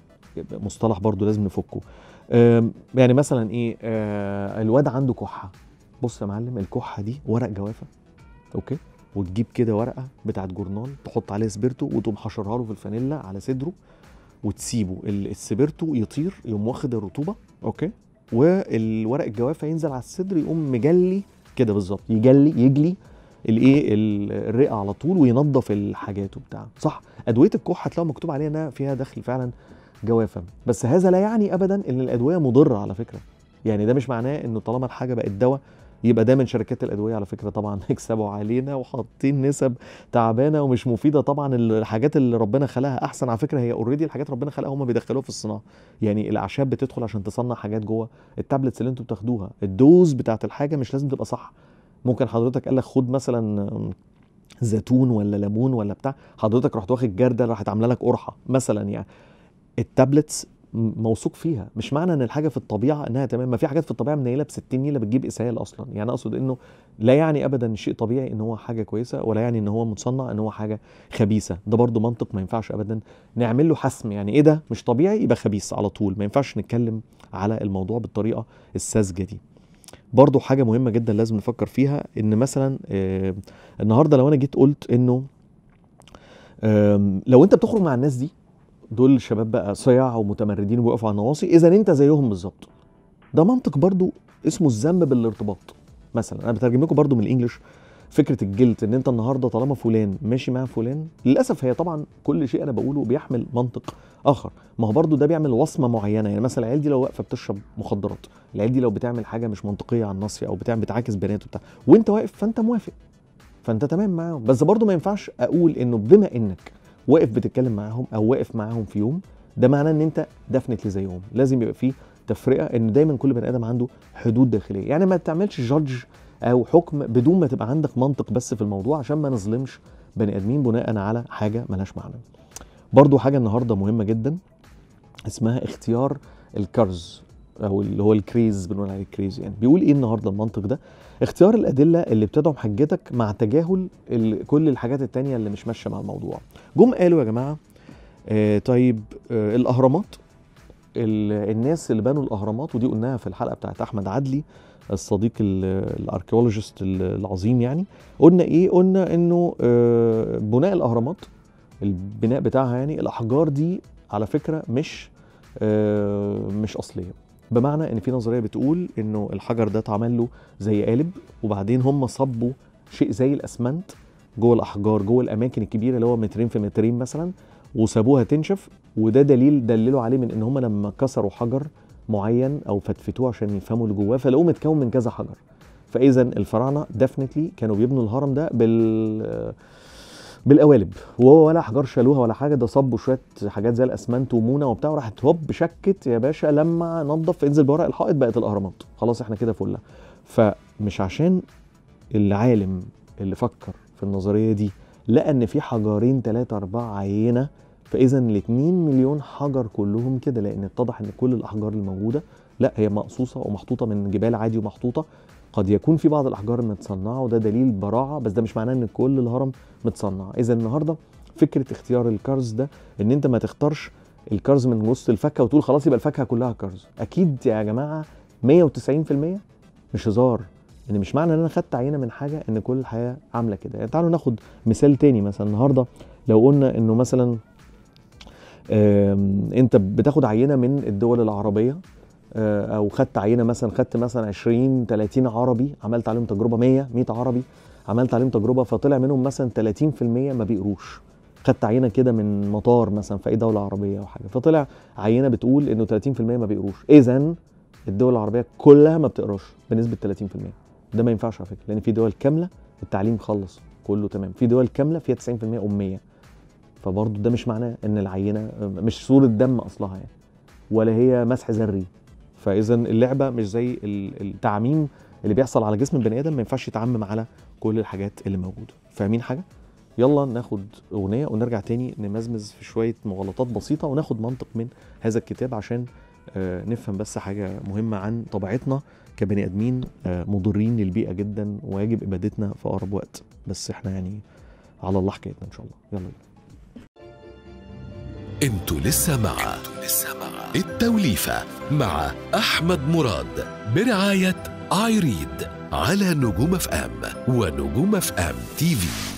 مصطلح برضو لازم نفكه آم، يعني مثلا ايه آه الواد عنده كحه بص يا معلم الكحه دي ورق جوافه اوكي وتجيب كده ورقه بتاعت جورنال تحط عليها سبيرتو وتقوم حشرها له في الفانيلا على صدره وتسيبه ال- السبيرتو يطير يقوم واخد الرطوبه اوكي والورق الجوافه ينزل على الصدر يقوم مجلي كده بالظبط يجلي يجلي الايه ال- الرئه على طول وينظف الحاجات وبتاع صح ادويه الكحه هتلاقوا مكتوب عليها انها فيها دخل فعلا جوافه بس هذا لا يعني ابدا ان الادويه مضره على فكره يعني ده مش معناه انه طالما الحاجه بقت دواء يبقى دايما شركات الادويه على فكره طبعا يكسبوا علينا وحاطين نسب تعبانه ومش مفيده طبعا الحاجات اللي ربنا خلقها احسن على فكره هي اوريدي الحاجات ربنا خلقها هم بيدخلوها في الصناعه يعني الاعشاب بتدخل عشان تصنع حاجات جوه التابلتس اللي انتوا بتاخدوها الدوز بتاعت الحاجه مش لازم تبقى صح ممكن حضرتك قال لك خد مثلا زيتون ولا ليمون ولا بتاع حضرتك رحت واخد جرده راحت عامله لك قرحه مثلا يعني التابلتس م- موثوق فيها مش معنى ان الحاجه في الطبيعه انها تمام ما في حاجات في الطبيعه منيله ب 60 نيله بتجيب اسهال اصلا يعني اقصد انه لا يعني ابدا شيء طبيعي ان هو حاجه كويسه ولا يعني ان هو متصنع ان هو حاجه خبيثه ده برضو منطق ما ينفعش ابدا نعمل له حسم يعني ايه ده مش طبيعي يبقى خبيث على طول ما ينفعش نتكلم على الموضوع بالطريقه الساذجه دي برضو حاجه مهمه جدا لازم نفكر فيها ان مثلا آه النهارده لو انا جيت قلت انه آم، لو انت بتخرج مع الناس دي دول شباب بقى صياع ومتمردين وبيقفوا على النواصي اذا انت زيهم بالظبط ده منطق برضو اسمه الذنب بالارتباط مثلا انا بترجم لكم برضو من الانجليش فكره الجلد ان انت النهارده طالما فلان ماشي مع فلان للاسف هي طبعا كل شيء انا بقوله بيحمل منطق اخر ما هو برضو ده بيعمل وصمه معينه يعني مثلا العيال دي لو واقفه بتشرب مخدرات العيال دي لو بتعمل حاجه مش منطقيه على النص او بتعمل بتعاكس بنات وبتاع وانت واقف فانت موافق فانت تمام معاهم بس برضو ما ينفعش اقول انه بما انك واقف بتتكلم معاهم او واقف معاهم في يوم ده معناه ان انت دفنتلي زيهم لازم يبقى فيه تفرقه ان دايما كل بني ادم عنده حدود داخليه يعني ما تعملش جادج او حكم بدون ما تبقى عندك منطق بس في الموضوع عشان ما نظلمش بني ادمين بناء على حاجه ملهاش معنى برضو حاجه النهارده مهمه جدا اسمها اختيار الكرز او اللي هو الكريز بنقول عليه الكريز يعني بيقول ايه النهارده المنطق ده اختيار الادله اللي بتدعم حجتك مع تجاهل ال- كل الحاجات التانية اللي مش ماشيه مع الموضوع جم قالوا يا جماعه آه طيب آه الاهرامات ال- الناس اللي بنوا الاهرامات ودي قلناها في الحلقه بتاعت احمد عدلي الصديق ال- الاركيولوجيست ال- العظيم يعني قلنا ايه قلنا انه آه، بناء الاهرامات البناء بتاعها يعني الاحجار دي على فكره مش آه، مش اصليه بمعنى ان في نظريه بتقول انه الحجر ده اتعمل له زي قالب وبعدين هم صبوا شيء زي الاسمنت جوه الاحجار جوه الاماكن الكبيره اللي هو مترين في مترين مثلا وسابوها تنشف وده دليل دللوا عليه من ان هم لما كسروا حجر معين او فتفتوه عشان يفهموا اللي جواه فلقوه متكون من كذا حجر فاذا الفراعنه ديفنتلي كانوا بيبنوا الهرم ده بال بالقوالب وهو ولا احجار شالوها ولا حاجه ده صبوا شويه حاجات زي الاسمنت ومونه وبتاع وراحت هوب شكت يا باشا لما نظف انزل بورق الحائط بقت الاهرامات خلاص احنا كده فله فمش عشان العالم اللي فكر في النظريه دي لقى ان في حجرين ثلاثه اربعه عينه فاذا ال 2 مليون حجر كلهم كده لان اتضح ان كل الاحجار الموجوده لا هي مقصوصه ومحطوطه من جبال عادي ومحطوطه قد يكون في بعض الاحجار متصنعه وده دليل براعه بس ده مش معناه ان كل الهرم متصنع اذا النهارده فكره اختيار الكارز ده ان انت ما تختارش الكارز من وسط الفاكهه وتقول خلاص يبقى الفاكهه كلها كارز اكيد يا جماعه 190% مش هزار ان مش معنى ان انا خدت عينه من حاجه ان كل الحياه عامله كده يعني تعالوا ناخد مثال تاني مثلا النهارده لو قلنا انه مثلا آم، انت بتاخد عينه من الدول العربيه آه، او خدت عينه مثلا خدت مثلا 20 30 عربي عملت عليهم تجربه 100 100 عربي عملت عليهم تجربه فطلع منهم مثلا 30% ما بيقروش خدت عينه كده من مطار مثلا في اي دوله عربيه او حاجه فطلع عينه بتقول انه 30% ما بيقروش اذا الدول العربيه كلها ما بتقراش بنسبه 30% ده ما ينفعش على فكره لان في دول كامله التعليم خلص كله تمام في دول كامله فيها 90% اميه فبرضه ده مش معناه ان العينه مش صوره دم اصلها يعني ولا هي مسح ذري فاذا اللعبه مش زي ال- التعميم اللي بيحصل على جسم البني ادم ما ينفعش يتعمم على كل الحاجات اللي موجوده فاهمين حاجه يلا ناخد اغنيه ونرجع تاني نمزمز في شويه مغالطات بسيطه وناخد منطق من هذا الكتاب عشان آه، نفهم بس حاجه مهمه عن طبيعتنا كبني ادمين آه، مضرين للبيئه جدا ويجب ابادتنا في اقرب وقت بس احنا يعني على الله حكايتنا ان شاء الله يلا بينا انتوا لسه مع التوليفة مع أحمد مراد برعاية آيريد على نجوم اف ام ونجوم اف ام تي في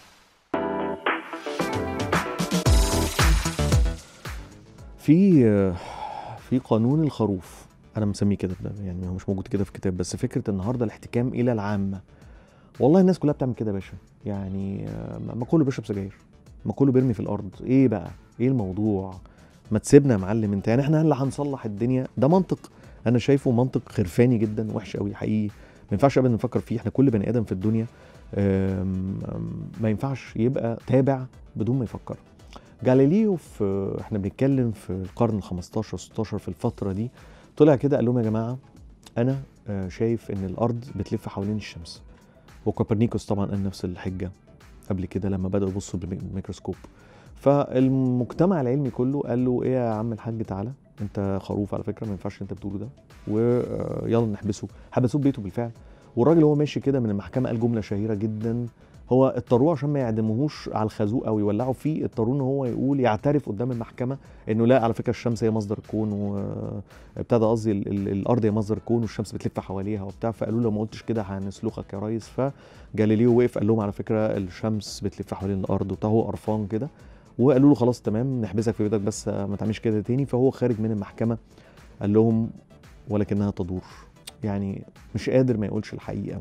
في في قانون الخروف انا مسميه كده ده يعني هو مش موجود كده في كتاب بس فكره النهارده الاحتكام الى العامه والله الناس كلها بتعمل كده يا باشا يعني آه، ما كله بيشرب سجاير ما كله بيرمي في الارض ايه بقى ايه الموضوع ما تسيبنا يا معلم انت يعني احنا اللي هنصلح الدنيا ده منطق انا شايفه منطق خرفاني جدا وحش قوي حقيقي ما ينفعش ابدا نفكر فيه احنا كل بني ادم في الدنيا آم، آم، ما ينفعش يبقى تابع بدون ما يفكر جاليليو في احنا بنتكلم في القرن ال 15 16 في الفتره دي طلع كده قال لهم يا جماعه انا آه، شايف ان الارض بتلف حوالين الشمس وكوبرنيكوس طبعا قال نفس الحجه قبل كده لما بداوا يبصوا بالميكروسكوب فالمجتمع العلمي كله قال له ايه يا عم الحاج تعالى انت خروف على فكره ما ينفعش انت بتقوله ده ويلا نحبسه حبسوه في بيته بالفعل والراجل وهو ماشي كده من المحكمه قال جمله شهيره جدا هو اضطروه عشان ما يعدموهوش على الخازوق او يولعوا فيه اضطروه ان هو يقول يعترف قدام المحكمه انه لا على فكره الشمس هي مصدر الكون وابتدى قصدي ال- ال- الارض هي مصدر الكون والشمس بتلف حواليها وبتاع فقالوا له لو ما قلتش كده هنسلخك يا ريس فجاليليو وقف قال لهم على فكره الشمس بتلف حوالين الارض وبتاع هو قرفان كده وقالوا له خلاص تمام نحبسك في بيتك بس ما تعملش كده تاني فهو خارج من المحكمه قال لهم ولكنها تدور يعني مش قادر ما يقولش الحقيقه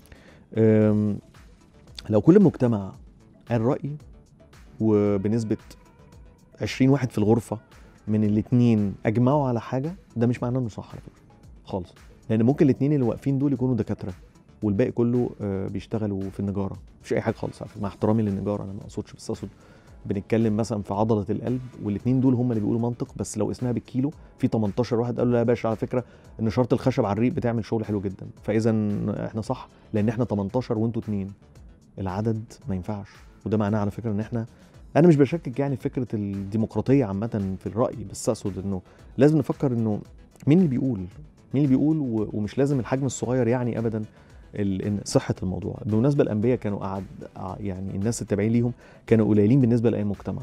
أم، لو كل مجتمع قال رأي وبنسبة 20 واحد في الغرفة من الاتنين أجمعوا على حاجة ده مش معناه إنه صح على فكرة خالص لأن ممكن الاتنين اللي واقفين دول يكونوا دكاترة والباقي كله آه، بيشتغلوا في النجارة مفيش أي حاجة خالص على فكرة مع احترامي للنجارة أنا ما أقصدش بس أقصد بنتكلم مثلا في عضلة القلب والاتنين دول هم اللي بيقولوا منطق بس لو قسناها بالكيلو في 18 واحد قالوا لا يا باشا على فكرة إن شرط الخشب على الريق بتعمل شغل حلو جدا فإذا إحنا صح لأن إحنا 18 وأنتوا اتنين العدد ما ينفعش وده معناه على فكره ان احنا انا مش بشكك يعني في فكره الديمقراطيه عامه في الراي بس اقصد انه لازم نفكر انه مين اللي بيقول مين اللي بيقول و- ومش لازم الحجم الصغير يعني ابدا ال- إن صحه الموضوع بالمناسبه الانبياء كانوا قعد ع- يعني الناس التابعين ليهم كانوا قليلين بالنسبه لاي مجتمع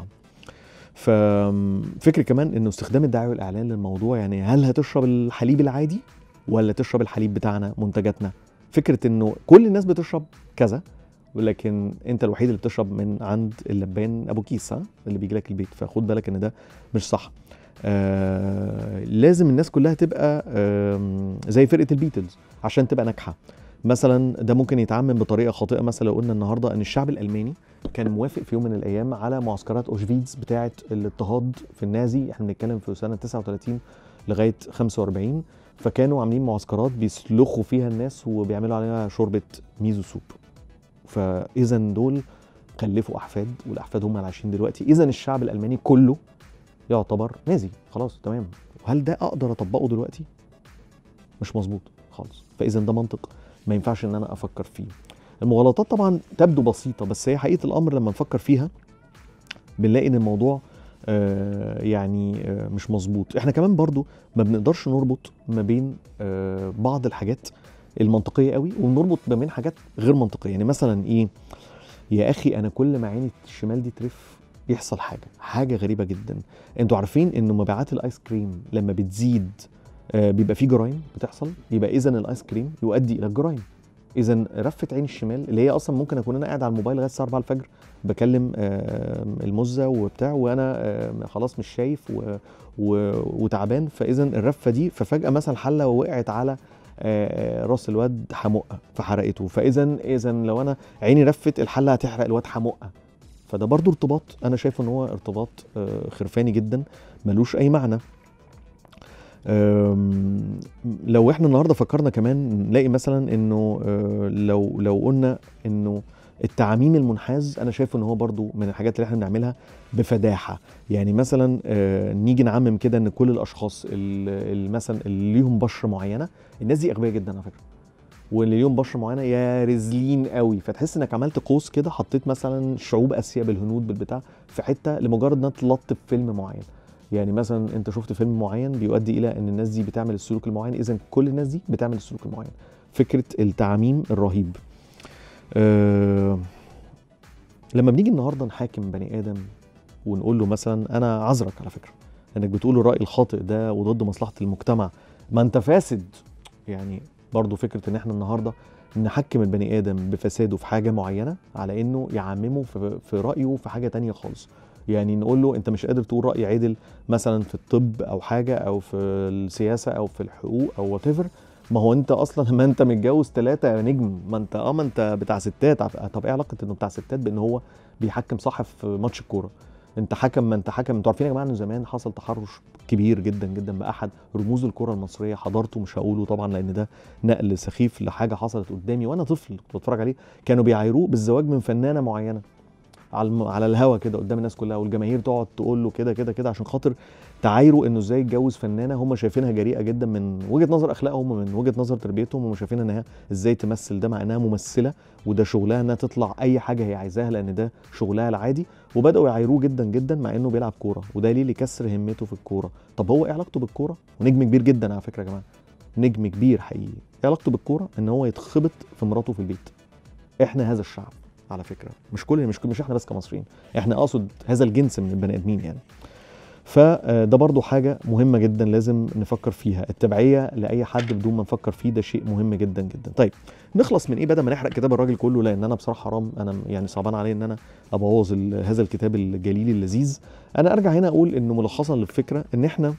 ففكر كمان انه استخدام الدعايه والاعلان للموضوع يعني هل هتشرب الحليب العادي ولا تشرب الحليب بتاعنا منتجاتنا فكره انه كل الناس بتشرب كذا ولكن انت الوحيد اللي بتشرب من عند اللبان ابو كيس ها اللي بيجي لك البيت فخد بالك ان ده مش صح آه لازم الناس كلها تبقى آه زي فرقه البيتلز عشان تبقى ناجحه مثلا ده ممكن يتعمم بطريقه خاطئه مثلا لو قلنا النهارده ان الشعب الالماني كان موافق في يوم من الايام على معسكرات اوشفيتس بتاعه الاضطهاد في النازي احنا بنتكلم في سنه 39 لغايه 45 فكانوا عاملين معسكرات بيسلخوا فيها الناس وبيعملوا عليها شوربه ميزو سوب فاذا دول خلفوا احفاد والاحفاد هم اللي عايشين دلوقتي اذا الشعب الالماني كله يعتبر نازي خلاص تمام هل ده اقدر اطبقه دلوقتي مش مظبوط خالص فاذا ده منطق ما ينفعش ان انا افكر فيه المغالطات طبعا تبدو بسيطه بس هي حقيقه الامر لما نفكر فيها بنلاقي ان الموضوع آه، يعني آه، مش مظبوط احنا كمان برضو ما بنقدرش نربط ما بين آه، بعض الحاجات المنطقيه قوي ونربط ما بين حاجات غير منطقيه يعني مثلا ايه يا اخي انا كل ما عيني الشمال دي ترف يحصل حاجه حاجه غريبه جدا انتوا عارفين ان مبيعات الايس كريم لما بتزيد آه، بيبقى فيه جرائم بتحصل يبقى اذا الايس كريم يؤدي الى الجرائم اذا رفه عين الشمال اللي هي اصلا ممكن اكون انا قاعد على الموبايل لغايه الساعه 4 الفجر بكلم آه، المزه وبتاع وانا آه، خلاص مش شايف و... و... وتعبان فاذا الرفه دي ففجاه مثلا حله وقعت على آه، راس الواد حمقه فحرقته فاذا اذا لو انا عيني رفت الحله هتحرق الواد حمقه فده برضو ارتباط انا شايف ان هو ارتباط آه، خرفاني جدا ملوش اي معنى أم، لو احنا النهارده فكرنا كمان نلاقي مثلا انه آه، لو لو قلنا انه التعميم المنحاز انا شايف ان هو برضو من الحاجات اللي احنا بنعملها بفداحه يعني مثلا آه، نيجي نعمم كده ان كل الاشخاص ال- ال- مثلا اللي ليهم بشره معينه الناس دي اغبياء جدا على فكره واللي ليهم بشره معينه يا رزلين قوي فتحس انك عملت قوس كده حطيت مثلا شعوب اسيا بالهنود بالبتاع في حته لمجرد انها تلطف فيلم معين يعني مثلا انت شفت فيلم معين بيؤدي الى ان الناس دي بتعمل السلوك المعين اذا كل الناس دي بتعمل السلوك المعين فكره التعميم الرهيب أه لما بنيجي النهارده نحاكم بني ادم ونقول له مثلا انا عذرك على فكره انك بتقول الراي الخاطئ ده وضد مصلحه المجتمع ما انت فاسد يعني برضو فكره ان احنا النهارده نحكم البني ادم بفساده في حاجه معينه على انه يعممه في, في رايه في حاجه تانية خالص يعني نقول له انت مش قادر تقول راي عادل مثلا في الطب او حاجه او في السياسه او في الحقوق او وات ما هو انت اصلا ما انت متجوز ثلاثه يا نجم ما انت اه ما انت بتاع ستات عف- طب ايه علاقه انه بتاع ستات بان هو بيحكم صح في ماتش الكوره انت حكم ما انت حكم انتوا عارفين يا جماعه ان زمان حصل تحرش كبير جدا جدا باحد رموز الكره المصريه حضرته مش هقوله طبعا لان ده نقل سخيف لحاجه حصلت قدامي وانا طفل كنت بتفرج عليه كانوا بيعايروه بالزواج من فنانه معينه على الم... على الهوا كده قدام الناس كلها والجماهير تقعد تقول له كده كده كده عشان خاطر تعايروا انه ازاي يتجوز فنانه هم شايفينها جريئه جدا من وجهه نظر اخلاقهم ومن وجهه نظر تربيتهم هم شايفين انها ازاي تمثل ده مع انها ممثله وده شغلها انها تطلع اي حاجه هي عايزاها لان ده شغلها العادي وبداوا يعايروه جدا جدا مع انه بيلعب كوره وده ليه لكسر همته في الكوره طب هو ايه علاقته بالكوره ونجم كبير جدا على فكره يا جماعه نجم كبير حقيقي ايه علاقته بالكوره ان هو يتخبط في مراته في البيت احنا هذا الشعب على فكره مش كل مش مش احنا بس كمصريين احنا اقصد هذا الجنس من البني ادمين يعني فده برضو حاجة مهمة جدا لازم نفكر فيها التبعية لأي حد بدون ما نفكر فيه ده شيء مهم جدا جدا طيب نخلص من ايه بدل ما نحرق كتاب الراجل كله لان انا بصراحة حرام انا يعني صعبان عليا ان انا ابوظ ال- هذا الكتاب الجليل اللذيذ انا ارجع هنا اقول انه ملخصا للفكرة ان احنا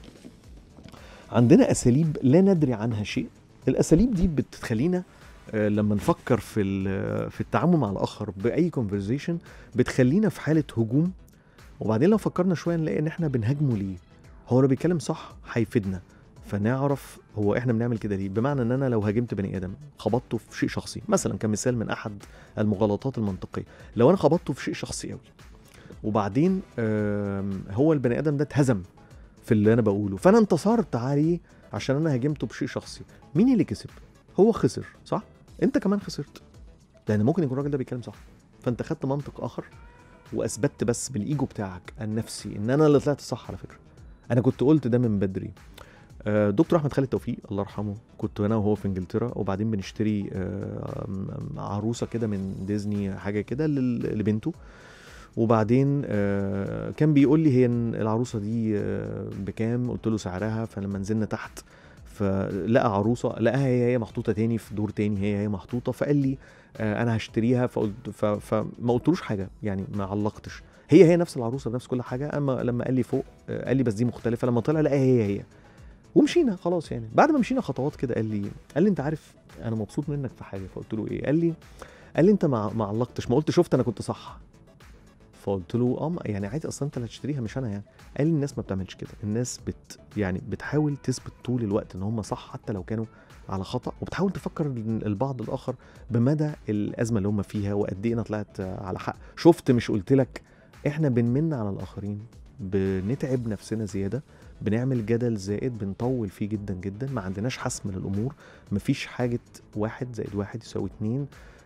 عندنا اساليب لا ندري عنها شيء الاساليب دي بتخلينا آه، لما نفكر في ال- في التعامل مع الاخر باي كونفرزيشن بتخلينا في حاله هجوم وبعدين لو فكرنا شويه نلاقي ان احنا بنهاجمه ليه هو لو بيتكلم صح هيفيدنا فنعرف هو احنا بنعمل كده ليه بمعنى ان انا لو هاجمت بني ادم خبطته في شيء شخصي مثلا كمثال من احد المغالطات المنطقيه لو انا خبطته في شيء شخصي قوي وبعدين آم، هو البني ادم ده اتهزم في اللي انا بقوله فانا انتصرت عليه عشان انا هاجمته بشيء شخصي مين اللي كسب هو خسر صح انت كمان خسرت لان ممكن يكون الراجل ده بيتكلم صح فانت خدت منطق اخر واثبتت بس بالايجو بتاعك النفسي ان انا اللي طلعت صح على فكره انا كنت قلت ده من بدري آه، دكتور احمد خالد توفيق الله يرحمه كنت انا وهو في انجلترا وبعدين بنشتري آه، م- عروسه كده من ديزني حاجه كده لل- لبنته وبعدين آه، كان بيقول لي هي إن العروسه دي آه، بكام قلت له سعرها فلما نزلنا تحت فلقى عروسه لقاها هي هي محطوطه تاني في دور تاني هي هي محطوطه فقال لي آه، انا هشتريها فقلت ف- فما قلتلوش حاجه يعني ما علقتش هي هي نفس العروسه بنفس كل حاجه اما لما قال لي فوق آه، قال لي بس دي مختلفه لما طلع لقاها هي هي ومشينا خلاص يعني بعد ما مشينا خطوات كده قال لي قال لي انت عارف انا مبسوط منك في حاجه فقلت له ايه قال لي قال لي انت ما ما علقتش ما قلت شفت انا كنت صح فقلت له اه ما- يعني عادي اصلا انت اللي هتشتريها مش انا يعني قال لي الناس ما بتعملش كده الناس بت يعني بتحاول تثبت طول الوقت ان هم صح حتى لو كانوا على خطا وبتحاول تفكر البعض الاخر بمدى الازمه اللي هم فيها وقد ايه انا طلعت على حق شفت مش قلت لك احنا بنمن على الاخرين بنتعب نفسنا زياده بنعمل جدل زائد بنطول فيه جدا جدا ما عندناش حسم للامور مفيش حاجه واحد زائد واحد يساوي اتنين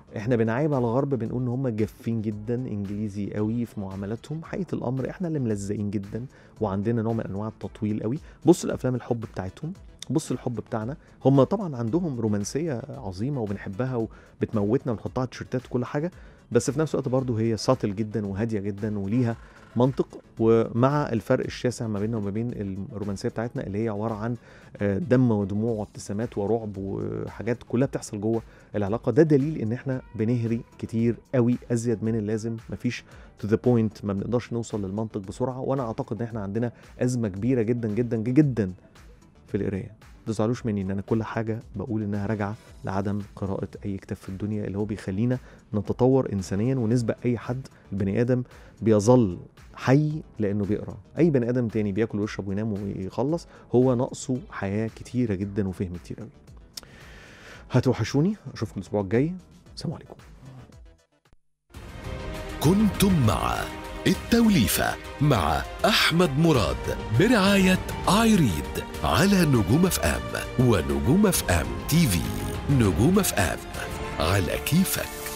احنا بنعايب على الغرب بنقول ان هم جافين جدا انجليزي قوي في معاملاتهم حقيقه الامر احنا اللي ملزقين جدا وعندنا نوع من انواع التطويل قوي بص الافلام الحب بتاعتهم بص الحب بتاعنا هم طبعا عندهم رومانسيه عظيمه وبنحبها وبتموتنا ونحطها على تيشيرتات وكل حاجه بس في نفس الوقت برضه هي ساتل جدا وهاديه جدا وليها منطق ومع الفرق الشاسع ما بيننا وما بين الرومانسيه بتاعتنا اللي هي عباره عن آه، دم ودموع وابتسامات ورعب وحاجات كلها بتحصل جوه العلاقه ده دليل ان احنا بنهري كتير قوي ازيد من اللازم مفيش تو ذا بوينت ما بنقدرش نوصل للمنطق بسرعه وانا اعتقد ان احنا عندنا ازمه كبيره جدا جدا جدا في القرايه ما تزعلوش مني ان انا كل حاجه بقول انها راجعه لعدم قراءه اي كتاب في الدنيا اللي هو بيخلينا نتطور انسانيا ونسبق اي حد البني ادم بيظل حي لانه بيقرا اي بني ادم تاني بياكل ويشرب وينام ويخلص هو ناقصه حياه كتيره جدا وفهم كتير قوي هتوحشوني اشوفكم الاسبوع الجاي سلام عليكم كنتم مع التوليفة مع أحمد مراد برعاية آيريد على نجوم اف ام ونجوم اف ام تي في نجوم اف ام على كيفك